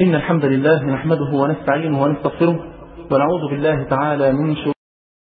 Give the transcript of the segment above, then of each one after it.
إن الحمد لله نحمده ونستعينه ونستغفره ونعوذ بالله تعالى من شرور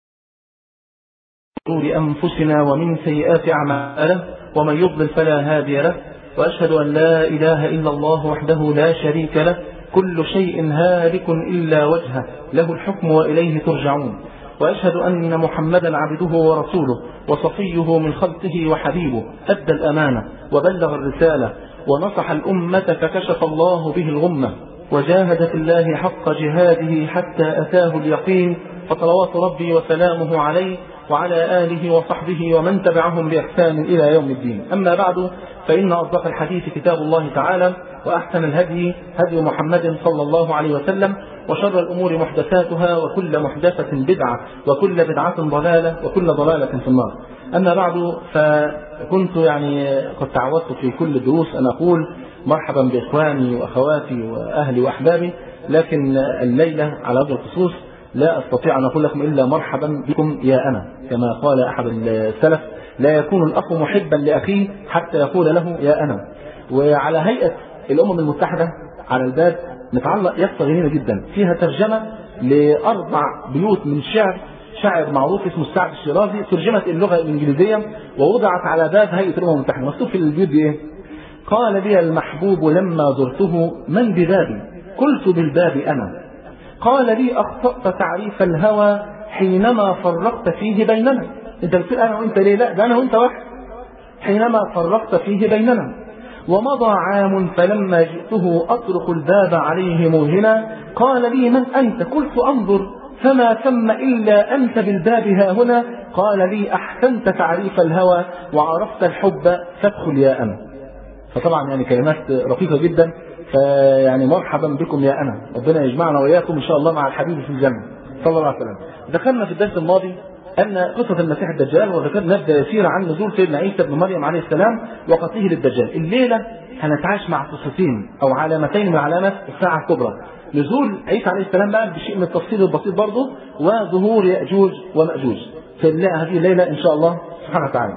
أنفسنا ومن سيئات أعمالنا ومن يضلل فلا هادي له وأشهد أن لا إله إلا الله وحده لا شريك له كل شيء هالك إلا وجهه له الحكم وإليه ترجعون وأشهد أن محمدا عبده ورسوله وصفيه من خلقه وحبيبه أدى الأمانة وبلغ الرسالة ونصح الأمة فكشف الله به الغمة وجاهد في الله حق جهاده حتى أتاه اليقين فصلوات ربي وسلامه عليه وعلى آله وصحبه ومن تبعهم بإحسان إلى يوم الدين أما بعد فإن أصدق الحديث كتاب الله تعالى وأحسن الهدي هدي محمد صلى الله عليه وسلم وشر الأمور محدثاتها وكل محدثة بدعة وكل بدعة ضلالة وكل ضلالة في النار أما بعد فكنت يعني قد تعودت في كل الدروس أن أقول مرحبا بإخواني وأخواتي وأهلي وأحبابي لكن الليلة على وجه الخصوص لا أستطيع أن أقول لكم إلا مرحبا بكم يا أنا كما قال أحد السلف لا يكون الأخ محبا لأخيه حتى يقول له يا أنا وعلى هيئة الأمم المتحدة على الباب متعلق يافطة جميلة جدا فيها ترجمة لأربع بيوت من شعر شاعر معروف اسمه السعد الشيرازي ترجمت اللغة الإنجليزية ووضعت على باب هيئة الأمم المتحدة مكتوب في البيوت دي إيه؟ قال لي المحبوب لما زرته من ببابي قلت بالباب أنا قال لي أخطأت تعريف الهوى حينما فرقت فيه بيننا انت بتقول انا وانت ليه لا ده انا وانت واحد حينما فرقت فيه بيننا ومضى عام فلما جئته أطرق الباب عليه موهنا قال لي من أنت قلت أنظر فما ثم إلا أنت بالباب ها هنا قال لي أحسنت تعريف الهوى وعرفت الحب فادخل يا أنا فطبعا يعني كلمات رقيقة جدا فيعني مرحبا بكم يا أنا ربنا يجمعنا وإياكم إن شاء الله مع الحبيب في الجنة صلى الله عليه وسلم ذكرنا في الدرس الماضي أن قصة المسيح الدجال وذكرنا نبدأ يسير عن نزول سيدنا عيسى بن مريم عليه السلام وقتله للدجال الليلة هنتعايش مع قصتين أو علامتين من علامات الساعة الكبرى نزول عيسى عليه السلام بقى بشيء من التفصيل البسيط برضه وظهور يأجوج ومأجوج في هذه الليلة إن شاء الله سبحانه وتعالى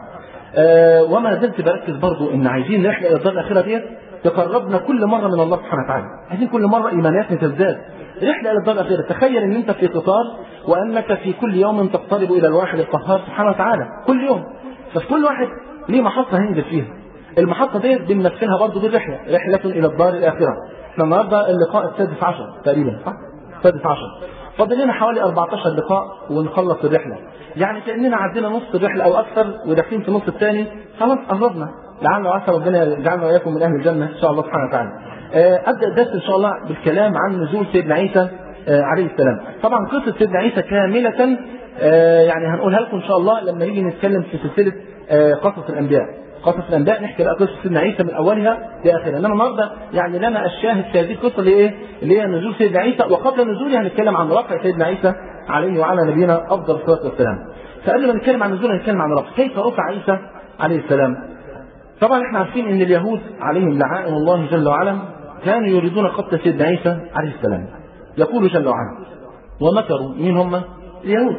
أه وما زلت بركز برضه إن عايزين رحلة إلى الدار الأخيرة ديت تقربنا كل مرة من الله سبحانه وتعالى عايزين كل مرة إيمانياتنا تزداد رحلة إلى الدار الأخيرة تخيل أن أنت في قطار وأنك في كل يوم تقترب إلى الواحد القهار سبحانه وتعالى كل يوم ففي كل واحد ليه محطة هننزل فيها المحطة ديت بنمثلها برضه بالرحلة رحلة إلى الدار الآخرة احنا النهاردة اللقاء السادس عشر تقريبا صح؟ السادس عشر فاضل لنا حوالي 14 لقاء ونخلص الرحلة يعني كأننا عدينا نص الرحلة أو أكثر وداخلين في النص الثاني خلاص قربنا لعل وعسى ربنا يجعلنا وإياكم من أهل الجنة إن شاء الله سبحانه وتعالى أبدأ الدرس إن شاء الله بالكلام عن نزول سيدنا عيسى عليه السلام طبعا قصة سيدنا عيسى كاملة يعني هنقولها لكم إن شاء الله لما نيجي نتكلم في سلسلة قصص الأنبياء قصص الأنبياء نحكي بقى قصة سيدنا عيسى من أولها لآخرها إنما النهارده يعني لنا الشاهد في هذه القصة اللي إيه؟ اللي هي نزول سيدنا عيسى وقبل نزوله هنتكلم عن رفع سيدنا عيسى عليه وعلى نبينا أفضل الصلاة والسلام فقبل ما نتكلم عن نزوله هنتكلم عن رفع كيف رفع عيسى عليه السلام طبعا احنا عارفين ان اليهود عليهم لعائن الله جل وعلا كانوا يريدون قتل سيدنا عيسى عليه السلام يقول جل وعلا ومكروا مين هم اليهود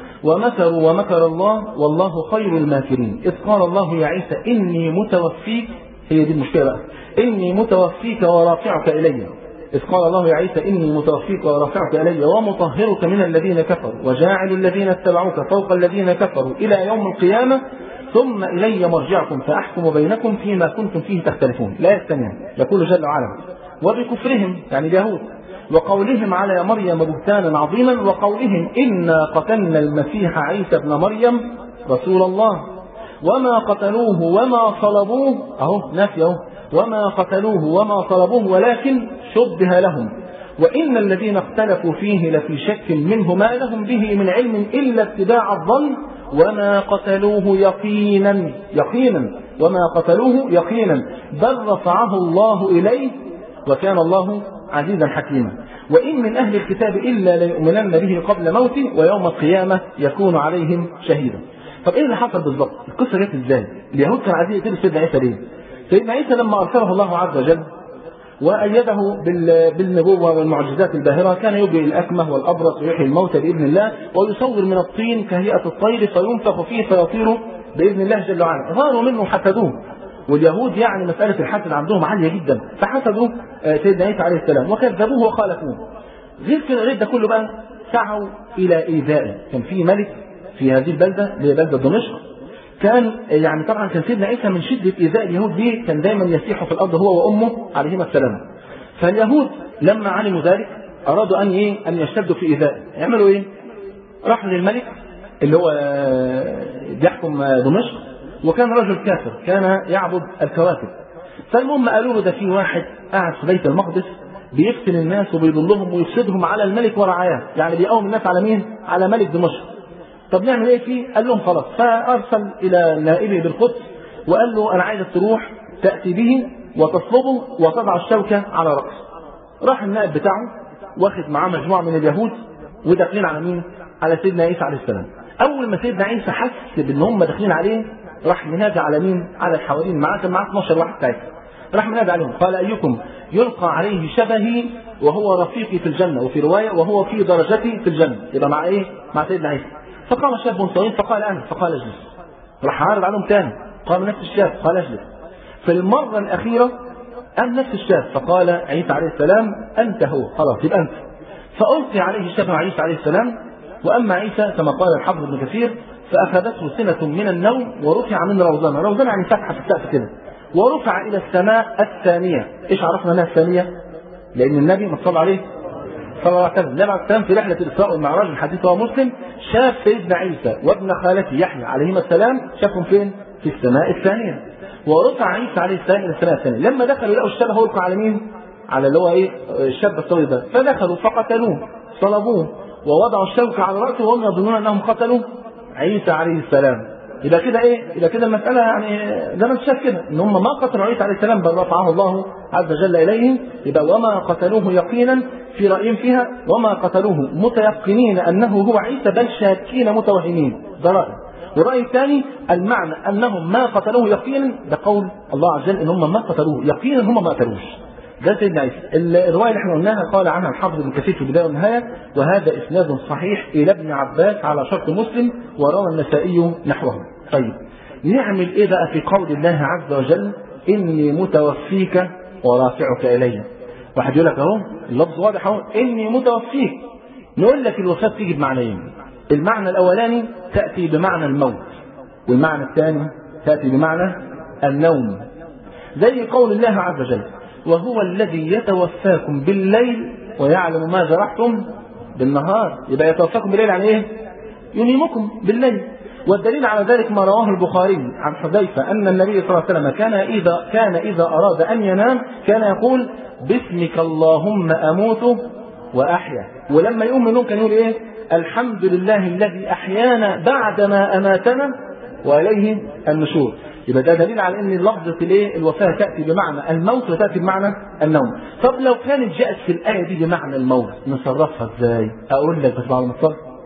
ومكروا ومكر الله والله خير الماكرين إذ قال الله يا عيسى إني متوفيك هي دي المشكلة بقى إني متوفيك ورافعك إلي إذ قال الله يا عيسى إني متوفيك ورافعك إلي ومطهرك من الذين كفروا وجاعل الذين اتبعوك فوق الذين كفروا إلى يوم القيامة ثم إلي مرجعكم فأحكم بينكم فيما كنتم فيه تختلفون لا يستمع يقول جل وعلا وبكفرهم يعني اليهود وقولهم على مريم بهتانا عظيما وقولهم إنا قتلنا المسيح عيسى ابن مريم رسول الله وما قتلوه وما صلبوه أهو نافي أهو وما قتلوه وما صلبوه ولكن شبه لهم وإن الذين اختلفوا فيه لفي شك منه ما لهم به من علم إلا اتباع الظن وما قتلوه يقينا يقينا وما قتلوه يقينا بل رفعه الله إليه وكان الله عزيزا حكيما وإن من أهل الكتاب إلا ليؤمنن به قبل موته ويوم القيامة يكون عليهم شهيدا طب إيه اللي حصل بالضبط القصة جت إزاي اليهود كانوا عايزين يقتلوا سيدنا عيسى ليه سيدنا عيسى لما أرسله الله عز وجل وأيده بالنبوة والمعجزات الباهرة كان يبرئ الأكمه والأبرص ويحيي الموتى بإذن الله ويصور من الطين كهيئة الطير فينفخ فيه فيطير بإذن الله جل وعلا غاروا منه حسدوه واليهود يعني مسألة الحسد عندهم عالية جدا فحسدوا سيدنا عيسى عليه السلام وكذبوه وخالفوه غير كده غير ده كله بقى سعوا إلى إيذائه كان في ملك في هذه البلدة اللي هي بلدة دمشق كان يعني طبعا كان سيدنا عيسى من شدة إيذاء اليهود ليه كان دايما يسيح في الأرض هو وأمه عليهما السلام فاليهود لما علموا ذلك أرادوا أن إيه أن يشتدوا في إيذائه يعملوا إيه؟ راحوا للملك اللي هو بيحكم دمشق وكان رجل كافر كان يعبد الكواكب فالمهم قالوا له ده في واحد قاعد في بيت المقدس بيفتن الناس وبيضلهم ويفسدهم على الملك ورعاياه يعني بيقوم الناس على مين على ملك دمشق طب نعمل ايه فيه قال لهم خلاص فارسل الى نائبه بالقدس وقال له انا عايزك تروح تاتي به وتصلبه وتضع الشوكه على راسه راح النائب بتاعه واخد معاه مجموعه من اليهود وداخلين على مين على سيدنا عيسى عليه السلام اول ما سيدنا عيسى حس بان هم داخلين عليه راح منادى على مين على الحوالين معاه كان معاه 12 واحد ساعتها راح منادى عليهم قال ايكم يلقى عليه شبهي وهو رفيقي في الجنه وفي روايه وهو في درجتي في الجنه يبقى مع ايه مع سيدنا عيسى فقام شاب صغير فقال انا فقال اجلس راح عارض عليهم تاني قام نفس الشاب قال اجلس في المره الاخيره قام نفس الشاب فقال عيسى عليه السلام انت هو خلاص يبقى انت فالقي عليه شبه عيسى عليه السلام واما عيسى كما قال الحافظ ابن كثير فاخذته سنه من النوم ورفع من روزانه روزانه يعني فتحه في السقف كده ورفع الى السماء الثانيه ايش عرفنا انها الثانيه لان النبي ما صلى عليه صلى الله عليه وسلم النبي عليه السلام في رحله الاسراء والمعراج الحديث هو مسلم شاف سيدنا عيسى وابن خالته يحيى عليهما السلام شافهم فين؟ في السماء الثانيه ورفع عيسى عليه السلام الى السماء الثانيه لما دخلوا لقوا الشبه هو على مين؟ على اللي هو ايه الشاب الصغير ده فدخلوا فقتلوه صلبوه ووضعوا الشوكة على رأسه وهم يظنون أنهم قتلوا عيسى عليه السلام يبقى كده ايه يبقى كده المسألة يعني زي ما انت شايف كده ان هم ما قتلوا عيسى عليه السلام بل رفعه الله عز وجل إليه يبقى وما قتلوه يقينا في رأيهم فيها وما قتلوه متيقنين أنه هو عيسى بل شاكين متوهمين ده رأي والرأي الثاني المعنى أنهم ما قتلوه يقينا ده قول الله عز وجل إن هم ما قتلوه يقينا هم ما قتلوش ده سيدنا عيسى الرواية اللي احنا قلناها قال عنها الحافظ ابن كثير في البداية والنهاية وهذا إسناد صحيح إلى ابن عباس على شرط مسلم وروى النسائي نحوه طيب نعمل إيه بقى في قول الله عز وجل إني متوفيك ورافعك إلي واحد يقول لك أهو اللفظ واضح أهو إني متوفيك نقول لك الوفاة تيجي بمعنيين المعنى الأولاني تأتي بمعنى الموت والمعنى الثاني تأتي بمعنى النوم زي قول الله عز وجل وهو الذي يتوفاكم بالليل ويعلم ما جرحتم بالنهار يبقى يتوفاكم بالليل عن ايه ينيمكم بالليل والدليل على ذلك ما رواه البخاري عن حذيفة أن النبي صلى الله عليه وسلم كان إذا كان إذا أراد أن ينام كان يقول باسمك اللهم أموت وأحيا ولما يقوم من النوم كان يقول إيه الحمد لله الذي أحيانا بعدما أماتنا وإليه النشور يبقى ده دليل على ان لفظه الايه الوفاه تاتي بمعنى الموت وتاتي بمعنى النوم طب لو كانت جاءت في الايه دي بمعنى الموت نصرفها ازاي اقول لك بس بعد ما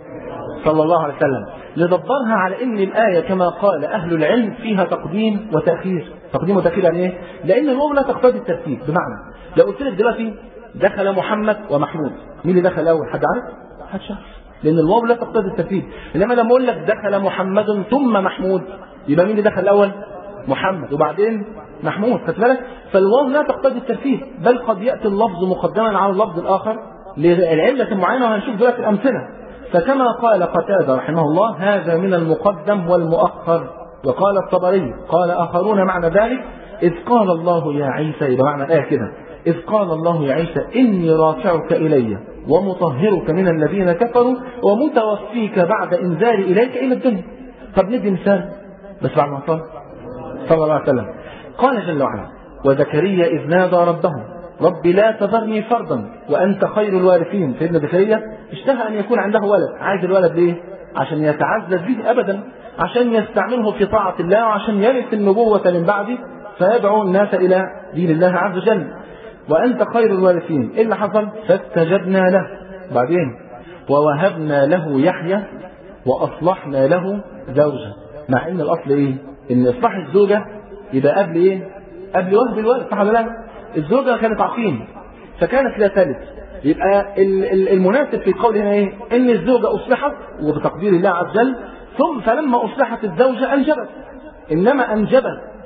صلى الله عليه وسلم ندبرها على ان الايه كما قال اهل العلم فيها تقديم وتاخير تقديم وتاخير يعني ايه لان الواو لا تقتضي الترتيب بمعنى لو قلت لك دلوقتي دخل محمد ومحمود مين اللي دخل الاول حد عارف حد شاف لان الواو لا تقتضي الترتيب انما لما اقول لك دخل محمد ثم محمود يبقى مين اللي دخل الاول محمد وبعدين محمود خدت بالك فالواو لا تقتضي الترتيب بل قد ياتي اللفظ مقدما على اللفظ الاخر لعله معينه وهنشوف دلوقتي الامثله فكما قال قتاده رحمه الله هذا من المقدم والمؤخر وقال الطبري قال اخرون معنى ذلك اذ قال الله يا عيسى يبقى معنى الايه كده اذ قال الله يا عيسى اني رافعك الي ومطهرك من الذين كفروا ومتوفيك بعد انزالي اليك الى الدنيا طب ندي مثال بس بعد ما صار صلى الله عليه وسلم قال جل وعلا وزكريا إذ نادى ربه رب لا تذرني فردا وأنت خير الوارثين سيدنا زكريا اشتهى أن يكون عنده ولد عايز الولد ليه عشان يتعزز به أبدا عشان يستعمله في طاعة الله وعشان يرث النبوة من بعده فيدعو الناس إلى دين الله عز وجل وأنت خير الوارثين إيه اللي حصل فاستجبنا له بعدين ووهبنا له يحيى وأصلحنا له زوجة مع ان الاصل ايه ان اصلاح الزوجه يبقى قبل ايه قبل وهب الولد صح ولا لا الزوجه كانت عقيم فكانت لا تلد يبقى المناسب في القول هنا ايه ان الزوجه اصلحت وبتقدير الله عز وجل ثم فلما اصلحت الزوجه انجبت انما انجبت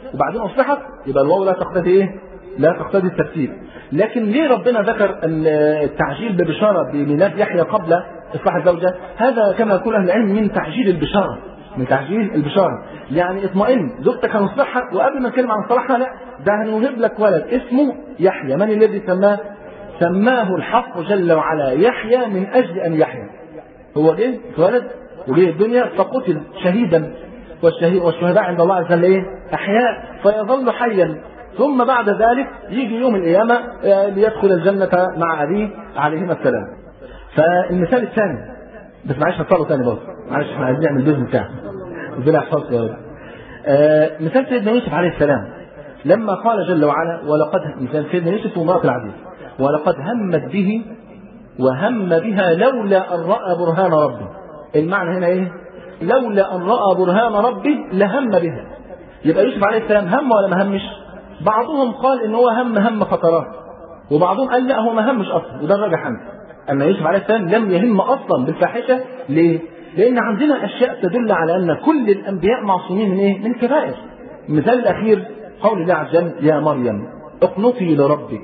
وبعدين اصلحت يبقى الواو لا تقتضي ايه؟ لا تقتضي الترتيب لكن ليه ربنا ذكر التعجيل ببشاره بميلاد يحيى قبل اصلاح الزوجه؟ هذا كما يقول اهل العلم من تعجيل البشاره من تعجيل البشاره يعني اطمئن زوجتك هنصلحها وقبل ما نتكلم عن صلاحها لا ده هنوهب لك ولد اسمه يحيى من الذي سماه؟ سماه الحق جل وعلا يحيى من اجل ان يحيى هو جه اتولد وجه الدنيا فقتل شهيدا والشهيد والشهداء عند الله عز وجل ايه؟ احياء فيظل حيا ثم بعد ذلك يجي يوم القيامه ليدخل الجنه مع ابيه عليهما السلام. فالمثال الثاني بس معلش هتصلوا ثاني برضه معلش احنا عايزين نعمل البيزنس بتاعنا ربنا يحفظك يا رب. آه مثال سيدنا يوسف عليه السلام لما قال جل وعلا ولقد مثال سيدنا يوسف وامرأة العزيز ولقد همت به وهم بها لولا أن رأى برهان ربه المعنى هنا إيه لولا أن رأى برهان ربه لهم بها يبقى يوسف عليه السلام هم ولا ما همش بعضهم قال إن هو هم هم فترات وبعضهم قال لا هو ما همش أصلا وده الراجح عنه أن يوسف عليه السلام لم يهم أصلا بالفاحشة ليه؟ لأن عندنا أشياء تدل على أن كل الأنبياء معصومين من إيه؟ من الكبائر المثال الأخير قول الله عز وجل يا مريم اقنطي لربك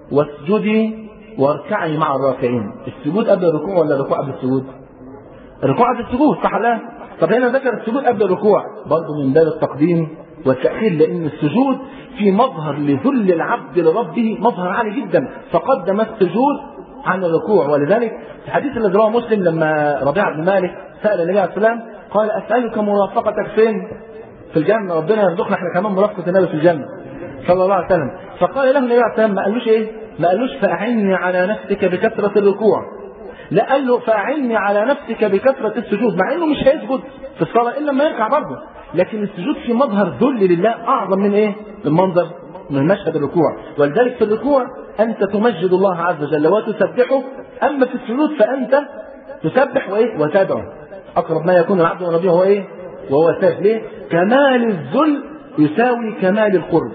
واسجدي واركعي مع الراكعين السجود قبل الركوع ولا الركوع قبل السجود الركوع قبل السجود صح لا طب هنا ذكر السجود قبل الركوع برضه من باب التقديم والتأخير لأن السجود في مظهر لذل العبد لربه مظهر عالي جدا فقدم السجود عن الركوع ولذلك في الحديث الذي رواه مسلم لما ربيعة بن مالك سأل النبي عليه السلام قال أسألك مرافقتك فين؟ في الجنة ربنا يرزقنا احنا كمان مرافقة النبي في الجنة صلى الله عليه وسلم فقال له النبي عليه السلام ما قالوش ايه؟ ما قالوش فأعني على نفسك بكثرة الركوع لا قال له فأعني على نفسك بكثرة السجود مع انه مش هيسجد في الصلاة الا لما يركع برضه لكن السجود في مظهر ذل لله اعظم من ايه؟ من منظر من مشهد الركوع ولذلك في الركوع انت تمجد الله عز وجل وتسبحه اما في السجود فانت تسبح وايه؟ وتدعو اقرب ما يكون العبد من ربه هو ايه؟ وهو ساجد ليه؟ كمال الذل يساوي كمال القرب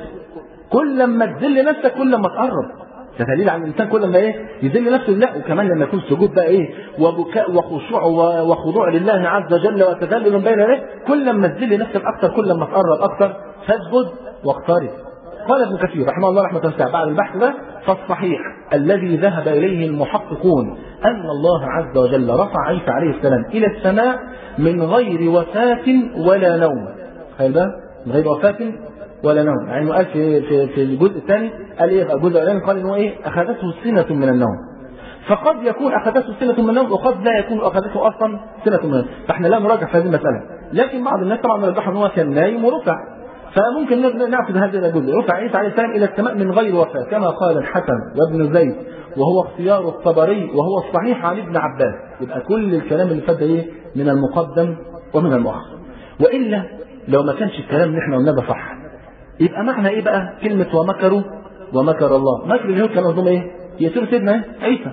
كل ما تذل نفسك كل ما تقرب ده دليل على الانسان كل ما ايه يذل نفسه لله وكمان لما يكون سجود بقى ايه وبكاء وخشوع وخضوع لله عز وجل وتذلل بين يديه كل ما تذل نفسك اكثر كل ما تقرب اكثر فاسجد واقترب قال ابن كثير رحمه الله رحمه واسعه بعد البحث ده فالصحيح الذي ذهب اليه المحققون ان الله عز وجل رفع عيسى عليه السلام الى السماء من غير وفاه ولا نوم تخيل ده من غير وفاه ولا نوم يعني قال في في في الجزء الثاني قال ايه الجزء الاولاني قال ان هو ايه اخذته سنه من النوم فقد يكون اخذته سنه من النوم وقد لا يكون اخذته اصلا سنه من النوم فاحنا لا نراجع في هذه المساله لكن بعض الناس طبعا يرجح ان هو كان نايم ورفع فممكن ناخذ هذا الجزء رفع عيسى عليه السلام الى السماء من غير وفاه كما قال الحسن وابن زيد وهو اختيار الطبري وهو الصحيح عن ابن عباس يبقى كل الكلام اللي فات ايه من المقدم ومن المؤخر والا لو ما كانش الكلام اللي احنا قلناه ده صح يبقى معنى ايه بقى كلمة ومكروا ومكر الله مكر اليهود كان قصدهم ايه يقتلوا سيدنا عيسى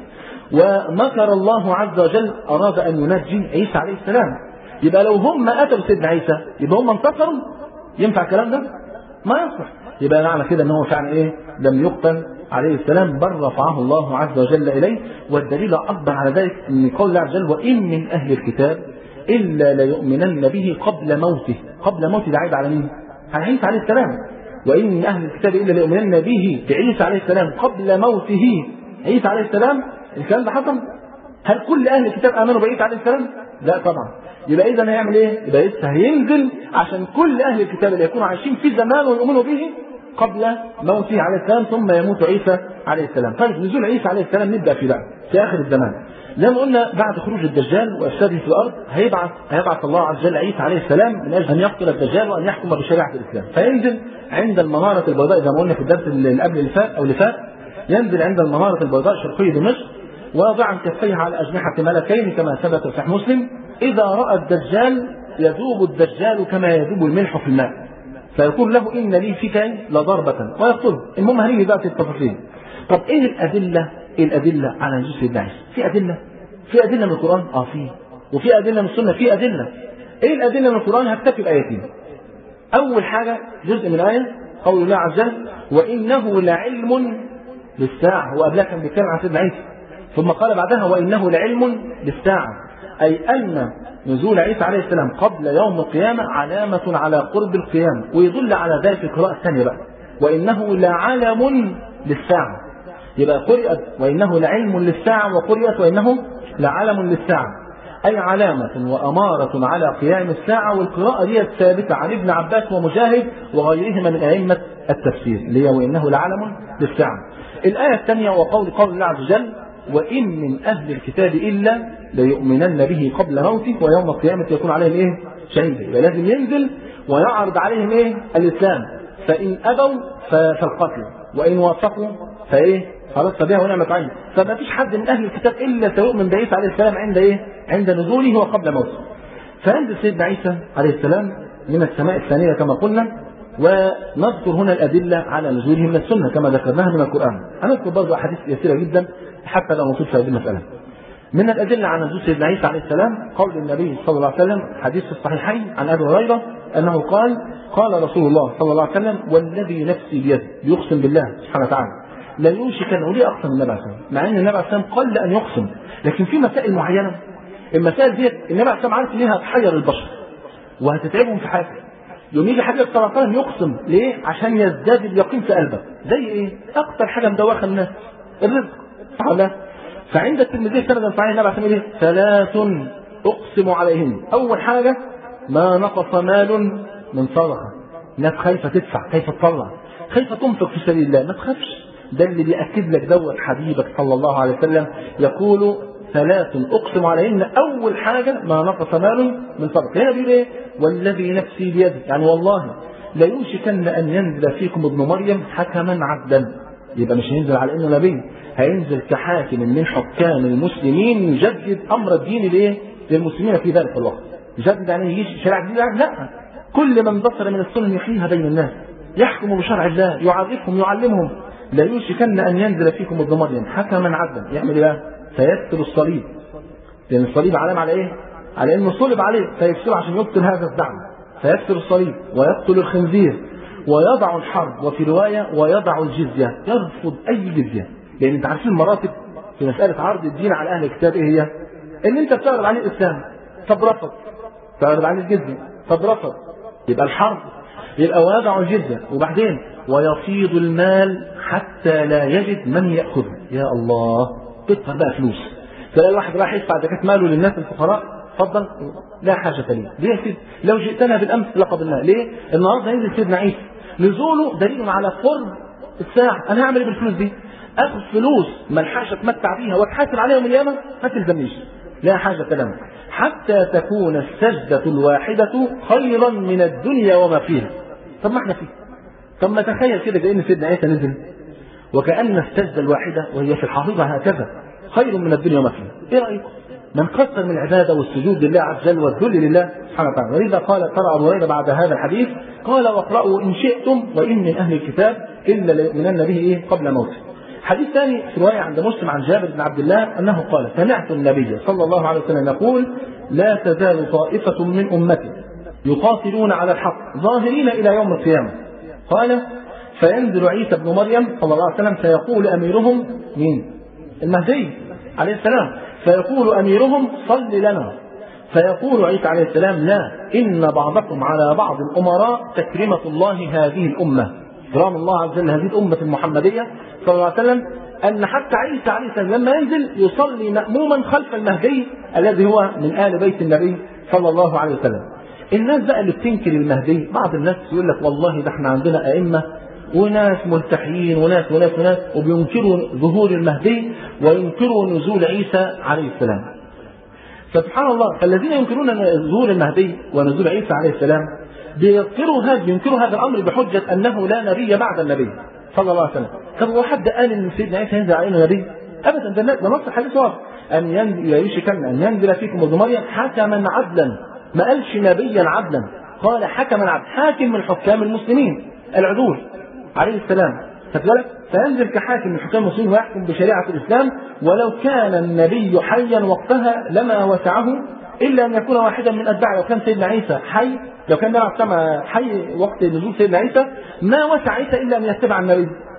ومكر الله عز وجل اراد ان ينجي عيسى عليه السلام يبقى لو هم قتلوا سيدنا عيسى يبقى هم انتصروا ينفع الكلام ده ما يصلح يبقى معنى كده ان هو فعلا ايه لم يقتل عليه السلام بل رفعه الله عز وجل اليه والدليل اكبر على ذلك من قول الله عز وجل وان من اهل الكتاب الا ليؤمنن به قبل موته قبل موته ده عيب على مين؟ على عيسى عليه السلام وإن من أهل الكتاب إلا ليؤمنن به بعيسى عليه السلام قبل موته عيسى عليه السلام الكلام ده حصل هل كل أهل الكتاب آمنوا بعيسى عليه السلام؟ لا طبعا يبقى إذا هيعمل إيه؟ يبقى عيسى هينزل عشان كل أهل الكتاب اللي يكونوا عايشين في زمان ويؤمنوا به قبل موته عليه السلام ثم يموت عيسى عليه السلام طيب نزول عيسى عليه السلام نبدأ في بقى في آخر الزمان زي ما قلنا بعد خروج الدجال وافساده في الارض هيبعث هيبعث الله عز وجل عيسى عليه السلام من اجل ان يقتل الدجال وان يحكم بشريعه الاسلام فينزل عند المناره البيضاء زي ما قلنا في الدرس اللي قبل اللي فات او اللي فات ينزل عند المناره البيضاء شرقي دمشق واضعا كفيه على اجنحه ملكين كما ثبت في صحيح مسلم اذا راى الدجال يذوب الدجال كما يذوب الملح في الماء فيقول له ان لي فيك لضربه ويقتله المهم هنيجي بقى في التفاصيل طب ايه الادله ايه الادله على نزول سيدنا عيسى في ادله في ادله من القران اه في وفي ادله من السنه في ادله ايه الادله من القران هكتفي بايتين اول حاجه جزء من ايه قول الله عز وجل وانه لعلم للساعه هو قبلها كان بيتكلم عن سيدنا عيسى ثم قال بعدها وانه لعلم للساعه أي أن نزول عيسى عليه السلام قبل يوم القيامة علامة على قرب القيامة ويدل على ذلك القراءة الثانية بقى وإنه لعلم للساعة يبقى قرئت وإنه لعلم للساعة وقرئت وإنه لعلم للساعة أي علامة وأمارة على قيام الساعة والقراءة دي ثابتة عن ابن عباس ومجاهد وغيرهما من أئمة التفسير اللي هي وإنه لعلم للساعة الآية الثانية وقول قول الله عز وجل وإن من أهل الكتاب إلا ليؤمنن به قبل موته ويوم القيامة يكون عليهم إيه؟ شهيدا يبقى لازم ينزل ويعرض عليهم إيه؟ الإسلام فإن أبوا فالقتل وإن وافقوا فإيه؟ خلاص فبها ونعمة عين فما فيش حد من أهل الكتاب إلا سيؤمن بعيسى عليه السلام عند إيه؟ عند نزوله وقبل موته فينزل سيدنا عيسى عليه السلام من السماء الثانية كما قلنا ونذكر هنا الأدلة على نزوله من السنة كما ذكرناها من القرآن هنذكر برضه أحاديث يسيرة جدا حتى لا نطيل في هذه المسألة من الأدلة على نزول سيدنا عيسى عليه السلام قول النبي صلى الله عليه وسلم حديث في الصحيحين عن أبي هريرة أنه قال قال رسول الله صلى الله عليه وسلم والذي نفسي بيده يقسم بالله سبحانه وتعالى لا يوشك أن أولي أقسم النبي عليه السلام مع أن النبي عليه السلام قل أن يقسم لكن في مسائل معينة المسائل ديت النبي عليه السلام عارف إنها هتحير البشر وهتتعبهم في حياتهم يوم يجي حاجه صلى الله عليه وسلم يقسم ليه؟ عشان يزداد اليقين في قلبك زي ايه؟ اكثر حاجه مدوخه الناس الرزق صح ولا فعند الترمذي سندا صحيح النبي عليه ايه؟ ثلاث اقسم عليهن اول حاجه ما نقص مال من صدقه الناس خايفه تدفع خايفه تطلع خايفه تنفق في سبيل الله ما تخافش ده اللي بيأكد لك دوت حبيبك صلى الله عليه وسلم يقول ثلاث اقسم عليهن اول حاجه ما نقص مال من صدقه هنا بيقول ايه والذي نفسي بيده يعني والله لا يوشكن ان ينزل فيكم ابن مريم حكما عدلا يبقى مش هينزل على انه نبي هينزل كحاكم من حكام المسلمين يجدد امر الدين لايه للمسلمين في ذلك الوقت يجدد يعني يجي شرع جديد لا كل من بصر من السنن يحييها بين الناس يحكم بشرع الله يعرفهم يعلمهم لا يوشكن ان ينزل فيكم ابن مريم حكما عدلا يعمل ايه فيكسر الصليب لان الصليب علامه على ايه على انه صلب عليه فيكسره عشان يبطل هذا الزعم فيكسر الصليب ويقتل الخنزير ويضع الحرب وفي روايه ويضع الجزيه يرفض اي جزيه لان انت عارفين المراتب في مساله عرض الدين على اهل الكتاب ايه هي؟ ان انت بتعرض عليه الاسلام طب رفض تعرض عليه الجزيه طب رفض يبقى الحرب يبقى ويضع الجزيه وبعدين ويفيض المال حتى لا يجد من ياخذه يا الله تدفع بقى فلوس تلاقي واحد راح يدفع زكاه ماله للناس الفقراء اتفضل لا حاجة لي ليه يا سيدي لو جئتنا بالأمس لقبلناه ليه النهارده هينزل سيدنا عيسى نزوله دليل على قرب الساعة أنا هعمل إيه بالفلوس دي أخذ فلوس ملحقش أتمتع بيها وأتحاسب عليها يوم القيامة ما تلزمنيش لا حاجة لنا حتى تكون السجدة الواحدة خيرا من الدنيا وما فيها طب ما احنا فيه طب ما تخيل كده كأن سيدنا عيسى نزل وكأن السجدة الواحدة وهي في الحقيقة هكذا خير من الدنيا وما فيها ايه رأيكم من كثر من العبادة والسجود لله عز وجل والذل لله سبحانه وتعالى ولذا قال ترى أبو هريرة بعد هذا الحديث قال واقرأوا إن شئتم وإن من أهل الكتاب إلا ليؤمنن به إيه قبل موته حديث ثاني في رواية عند مسلم عن جابر بن عبد الله أنه قال سمعت النبي صلى الله عليه وسلم يقول لا تزال طائفة من أمتي يقاتلون على الحق ظاهرين إلى يوم القيامة قال فينزل عيسى بن مريم صلى الله عليه وسلم فيقول أميرهم مين؟ المهدي عليه السلام فيقول أميرهم صل لنا فيقول عيسى عليه السلام لا إن بعضكم على بعض الأمراء تكرمة الله هذه الأمة كرام الله عز وجل هذه الأمة المحمدية صلى الله عليه وسلم أن حتى عيسى عليه السلام لما ينزل يصلي مأموما خلف المهدي الذي هو من آل بيت النبي صلى الله عليه وسلم الناس بقى اللي بتنكر المهدي بعض الناس يقول لك والله ده احنا عندنا أئمة وناس ملتحيين وناس وناس وناس وبينكروا ظهور المهدي وينكروا نزول عيسى عليه السلام فسبحان الله فالذين ينكرون ظهور المهدي ونزول عيسى عليه السلام بينكروا هذا بينكروا هذا الامر بحجه انه لا نبي بعد النبي صلى الله عليه وسلم طب هو حد قال ان سيدنا عيسى ينزل علينا نبي ابدا ده ده نص الحديث واضح ان ينزل يوشكن ان ينزل فيكم ابن مريم حكما عدلا ما قالش نبيا عدلا قال حكما عدلا حاكم من حكام المسلمين العدول عليه السلام فذلك فينزل كحاكم من حكام المسلمين ويحكم بشريعة الإسلام ولو كان النبي حيا وقتها لما وسعه إلا أن يكون واحدا من أتباعه لو كان سيدنا عيسى حي لو كان نبي السماء حي وقت نزول سيدنا عيسى ما وسع عيسى إلا أن يتبع النبي